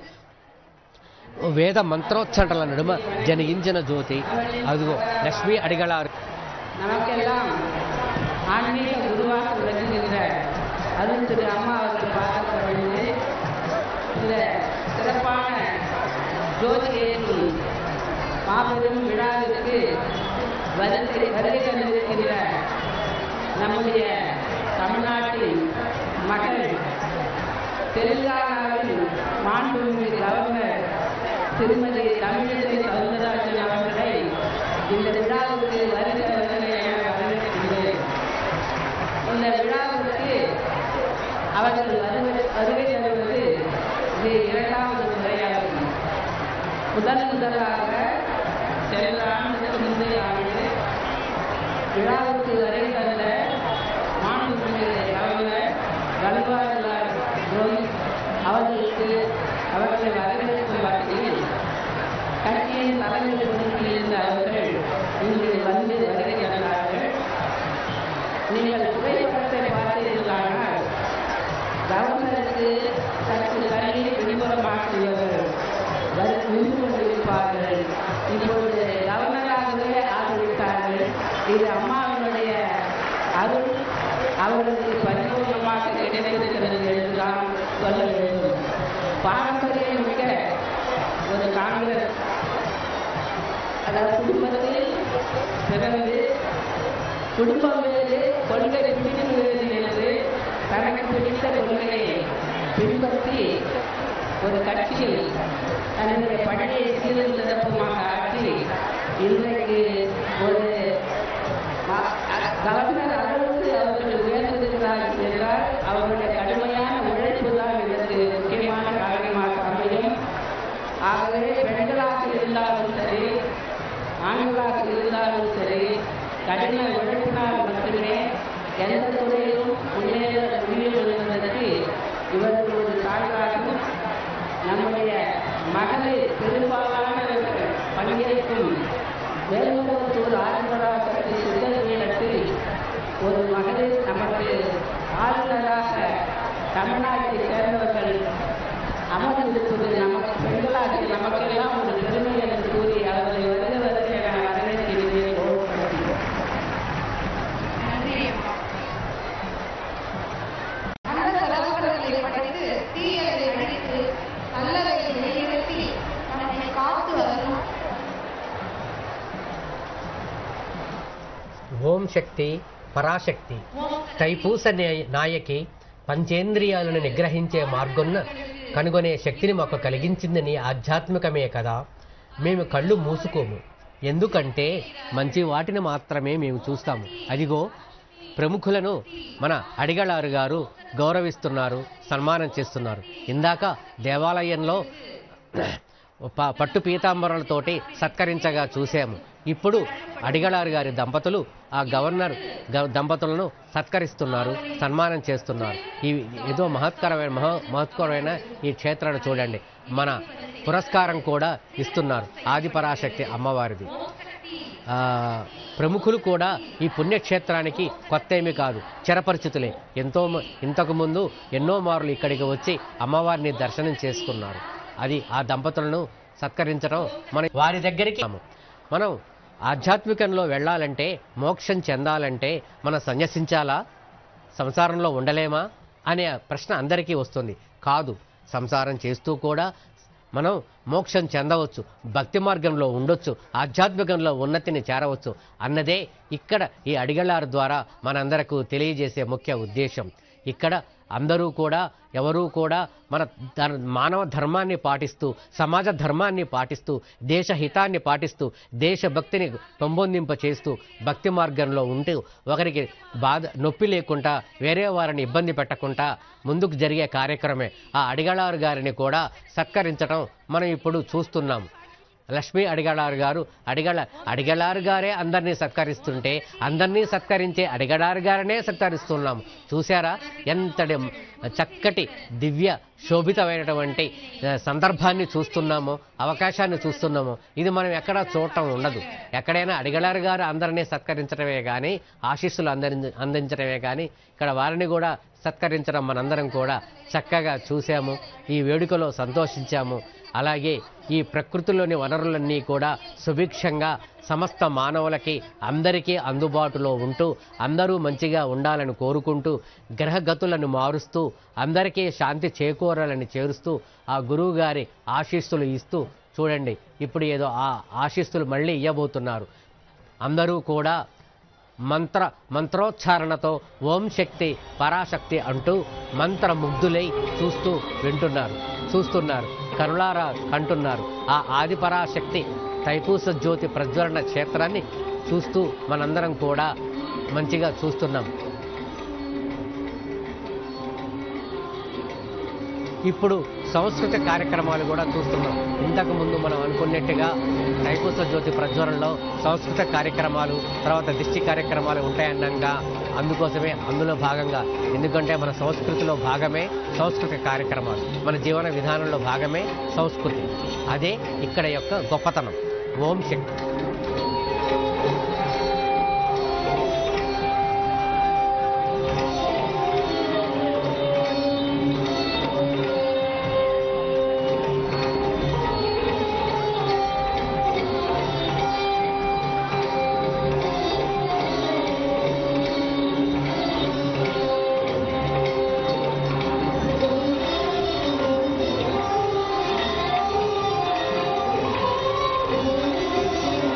వేద మంత్రోచ్చటల నడుమ జనించిన జ్యోతి అదిగో లక్ష్మీ అడిగళారు
நமக்கெல்லாம் ஆன்மீக குருவாக விளங்குகின்ற அருள் திரு அம்மா அவர்கள் பாதப்படிந்து இந்த சிறப்பான ஜோதி ஏற்றும் மாபெரும் விழாவிற்கு வருகை வருகை தந்திருக்கின்ற நம்முடைய தமிழ்நாட்டின் மகள் தெலுங்கானாவின் மாண்புமிகு கவர்னர் திருமதி தமிழிசை சவுந்தரராஜன் அவர்களை இந்த விழாவுக்கு வருகிற வருகிற என வரவேற்கின்றேன் இந்த விழாவிற்கு அவர்கள் வருகை வருகை தருவது இது இரண்டாவது முறையாகும் முதல் முதலாக சென்ற ஆண்டுக்கு முந்தைய ஆண்டு விழாவுக்கு வருகை தந்த மாண்புமிகு கவர்னர் கல்வாரிலால் ரோஹித் அவர்களுக்கு அவர்களை வரவேற்கும் வகையில் கட்சியின் தலைமை பொறுப்பில் இருந்த அவர்கள் இங்கு வந்து வருகை தந்தார்கள் நீங்கள் புகைப்படத்தை பார்த்தீர்களானால் கவர்னருக்கு சற்று தள்ளி பின்புறமாக உள்ளவர்கள் வரு நின்று கொண்டிருப்பார்கள் இப்பொழுது கவர்னராகவே ஆகிவிட்டார்கள் இது அம்மாவினுடைய அருள் அவர்களுக்கு பரிபூர்ணமாக கிடைத்திருக்கிறது என்றுதான் சொல்ல வேண்டும் பாரம்பரியம் மிக்க ஒரு காங்கிரஸ் அதாவது குடும்பத்தில் பிறந்து குடும்பம் வேறு கொள்கை பிடித்து வேறு என்று தனக்கு பிடித்த கொள்கையை பின்பற்றி ஒரு கட்சியில் தன்னுடைய பணியை சீரும் சிறப்புமாக ஆற்றி இன்றைக்கு ஒரு ம- அ- கவர்னர் அளவுக்கு அவர்கள் உயர்ந்திருக்கிறார்கள் என்றால் அவர்களுடைய கடுமையான உழைப்பு தான் இதற்கு முக்கியமான காரணமாக அமையும் ஆகவே பெண்களாக இருந்தாலும் சரி ஆண்களாக இருந்தாலும் சரி கடின உழைப்பினால் மட்டுமே எந்த துறையிலும் முன்னேற முடியும் என்பதற்கு இவர்கள் ஒரு சான்றாகும் நம்முடைய மகளிர் பெரும்பாலானவர்கள் பங்கேற்கும் வேலுமருவத்தூர் ஆதிபராசக்தி சித்தர் பீடத்தில் ஒரு மகளிர் நமக்கு ஆளுநராக தமிழ்நாட்டை சேர்ந்தவர்கள் அமர்ந்திருப்பது நமக்கு பெண்களாகிய நமக்கெல்லாம் ஒரு பெருமை என்று கூறி அவர்களை வருக வருக என வரவேற்கிறேன் கௌரவப்படுத்துகிறேன்.
அந்த செலவுகளை படைத்து தீயதை அழித்து நல்லதை நிலைநிறுத்தி நம்மை காத்து வரும்
ఓం శక్తి పరాశక్తి తైపూస నే- నాయకి పంచేంద్రియాలను నిగ్రహించే మార్గొన్న కనుగొనే శక్తిని మాకు కలిగించిందని ఆధ్యాత్మికమే కదా మేము కళ్ళు మూసుకోము ఎందుకంటే మంచి వాటిని మాత్రమే మేము చూస్తాము అదిగో ప్రముఖులను మన అడిగళారు గారు గౌరవిస్తున్నారు సన్మానం చేస్తున్నారు ఇందాక దేవాలయంలో ప- పట్టు పీతాంబరాలతోటి సత్కరించగా చూసాము ఇప్పుడు అడిగళారు గారి దంపతులు ఆ గవర్నర్ గ- దంపతులను సత్కరిస్తున్నారు సన్మానం చేస్తున్నారు ఈ ఏదో మహత్కరమైన మహ మహత్కరమైన ఈ క్షేత్రాన్ని చూడండి మన పురస్కారం కూడా ఇస్తున్నారు ఆదిపరాశక్తి అమ్మవారిది ఆ, ప్రముఖులు కూడా ఈ పుణ్యక్షేత్రానికి కొత్త ఏమీ కాదు చిరపరిచితులే ఎంతో మ- ఇంతకు ముందు ఎన్నో మార్లు ఇక్కడికి వచ్చి అమ్మవారిని దర్శనం చేసుకున్నారు అది ఆ దంపతులను సత్కరించడం మన వారి దగ్గరికి మనం ఆధ్యాత్మికంలో వెళ్ళాలంటే మోక్షం చెందాలంటే మనం సన్యసించాలా సంసారంలో ఉండలేమా అనే ప్రశ్న అందరికీ వస్తుంది కాదు సంసారం చేస్తూ కూడా మనం మోక్షం చెందవచ్చు భక్తి మార్గంలో ఉండొచ్చు ఆధ్యాత్మికంలో ఉన్నతిని చేరవచ్చు అన్నదే ఇక్కడ ఈ అడిగళారు ద్వారా మనందరకు తెలియజేసే ముఖ్య ఉద్దేశం ఇక్కడ అందరూ కూడా ఎవరూ కూడా మన ధర్ మానవ ధర్మాన్ని పాటిస్తూ సమాజ ధర్మాన్ని పాటిస్తూ దేశ హితాన్ని పాటిస్తూ దేశభక్తిని పెంపొందింప చేస్తూ భక్తి మార్గంలో ఉంటూ ఒకరికి బాధ నొప్పి లేకుండా వేరే వారిని ఇబ్బంది పెట్టకుండా ముందుకు జరిగే కార్యక్రమే ఆ అడిగళారు గారిని కూడా సత్కరించడం మనం ఇప్పుడు చూస్తున్నాం లక్ష్మీ అడిగడారు గారు అడిగల అడిగలారు గారే అందరినీ సత్కరిస్తుంటే అందరినీ సత్కరించే అడిగడారు గారనే సత్కరిస్తున్నాము చూసారా ఎంతటి చక్కటి దివ్య శోభితమైనటువంటి ఆ, సందర్భాన్ని చూస్తున్నామో అవకాశాన్ని చూస్తున్నామో ఇది మనం ఎక్కడా చూడటం ఉండదు ఎక్కడైనా అడిగలారు గారు అందరినీ సత్కరించడమే కానీ ఆశీస్సులు అందరి అందించడమే కానీ ఇక్కడ వారిని కూడా సత్కరించడం మనందరం కూడా చక్కగా చూసాము ఈ వేడుకలో సంతోషించాము అలాగే ఈ ప్రకృతిలోని వనరులన్నీ కూడా సుభిక్షంగా సమస్త మానవులకి అందరికీ అందుబాటులో ఉంటూ అందరూ మంచిగా ఉండాలని కోరుకుంటూ గ్రహగతులను మారుస్తూ అందరికీ శాంతి చేకూరాలని చేరుస్తూ ఆ గురువు గారి ఆశీస్సులు ఇస్తూ చూడండి ఇప్పుడు ఏదో ఆ ఆశీస్సులు మళ్ళీ ఇవ్వబోతున్నారు అందరూ కూడా మంత్ర మంత్రోచ్చారణతో ఓం శక్తి పరాశక్తి అంటూ మంత్రముగ్ధులై చూస్తూ వింటున్నారు చూస్తున్నారు కరుణారా అంటున్నారు ఆ ఆదిపరాశక్తి తైపూస జ్యోతి ప్రజ్వలన క్షేత్రాన్ని చూస్తూ మనందరం కూడా మంచిగా చూస్తున్నాం ఇప్పుడు సంస్కృత కార్యక్రమాలు కూడా చూస్తున్నాం ఇంతకు ముందు మనం అనుకున్నట్టుగా తైపూస జ్యోతి ప్రజ్వలంలో సంస్కృత కార్యక్రమాలు తర్వాత దిష్టి కార్యక్రమాలు ఉంటాయన్నాగా అందుకోసమే అందులో భాగంగా ఎందుకంటే మన సంస్కృతిలో భాగమే సంస్కృతి కార్యక్రమాలు మన జీవన విధానంలో భాగమే సంస్కృతి అదే ఇక్కడ యొక్క గొప్పతనం ఓం శక్తి
Thank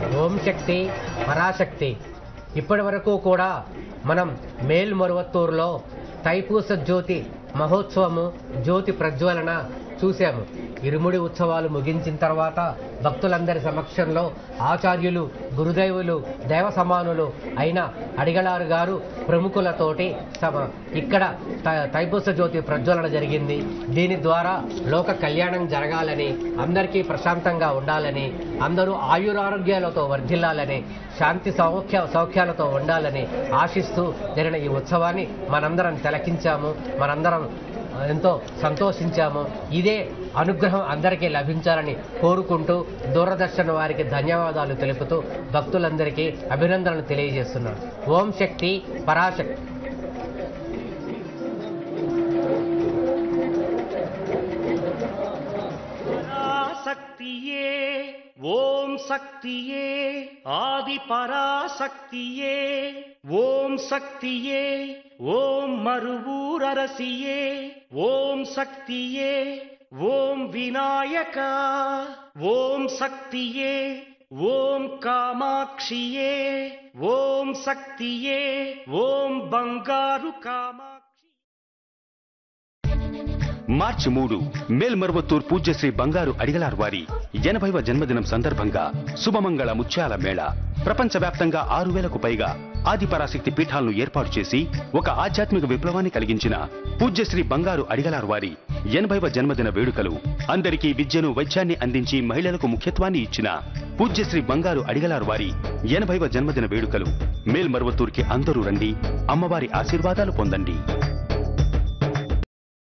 ఓం శక్తి పరాశక్తి ఇప్పటి వరకు కూడా మనం మేల్మరువత్తూరులో తైపూస జ్యోతి మహోత్సవము జ్యోతి ప్రజ్వలన చూశాము ఇరుముడి ఉత్సవాలు ముగించిన తర్వాత భక్తులందరి సమక్షంలో ఆచార్యులు గురుదేవులు దేవ సమానులు అయిన అడిగలారు గారు ప్రముఖులతోటి సమ ఇక్కడ త- తైపూస జ్యోతి ప్రజ్వలన జరిగింది దీని ద్వారా లోక కళ్యాణం జరగాలని అందరికీ ప్రశాంతంగా ఉండాలని అందరూ ఆయురారోగ్యాలతో వర్ధిల్లాలని శాంతి సౌఖ్య సౌఖ్యాలతో ఉండాలని ఆశిస్తూ జరిగిన ఈ ఉత్సవాన్ని మనందరం తిలకించాము మనందరం ఎంతో సంతోషించాము ఇదే అనుగ్రహం అందరికీ లభించాలని కోరుకుంటూ దూరదర్శన్ వారికి ధన్యవాదాలు తెలుపుతూ భక్తులందరికీ అభినందనలు తెలియజేస్తున్నాను ఓం శక్తి పరాశక్తి
பராசக்தியே ஓம் சக்தியே ஆதி பராசக்தியே ஓம் சக்தியே ஓம் மறுவூர் அரசியே ஓம் சக்தியே ஓம் விநாயகா ஓம் சக்தியே ஓம் காமாட்சியே ஓம் சக்தியே ஓம் பங்காரு காமாட்சி
మార్చి మూడు మేల్మర్వత్తూర్ పూజ్య శ్రీ బంగారు అడిగలార్ వారి ఎనభైవ జన్మదినం సందర్భంగా శుభమంగళ ముత్యాల మేళ ప్రపంచవ్యాప్తంగా ఆరు వేలకు పైగా ఆదిపరాశక్తి పీఠాలను ఏర్పాటు చేసి ఒక ఆధ్యాత్మిక విప్లవాన్ని కలిగించిన పూజ్య శ్రీ బంగారు అడిగలార్ వారి ఎనభైవ జన్మదిన వేడుకలు అందరికీ విద్యను వైద్యాన్ని అందించి మహిళలకు ముఖ్యత్వాన్ని ఇచ్చిన పూజ్య శ్రీ బంగారు అడిగలార్ వారి ఎనభైవ జన్మదిన వేడుకలు మేల్మర్వత్తూర్కి అందరూ రండి అమ్మవారి ఆశీర్వాదాలు పొందండి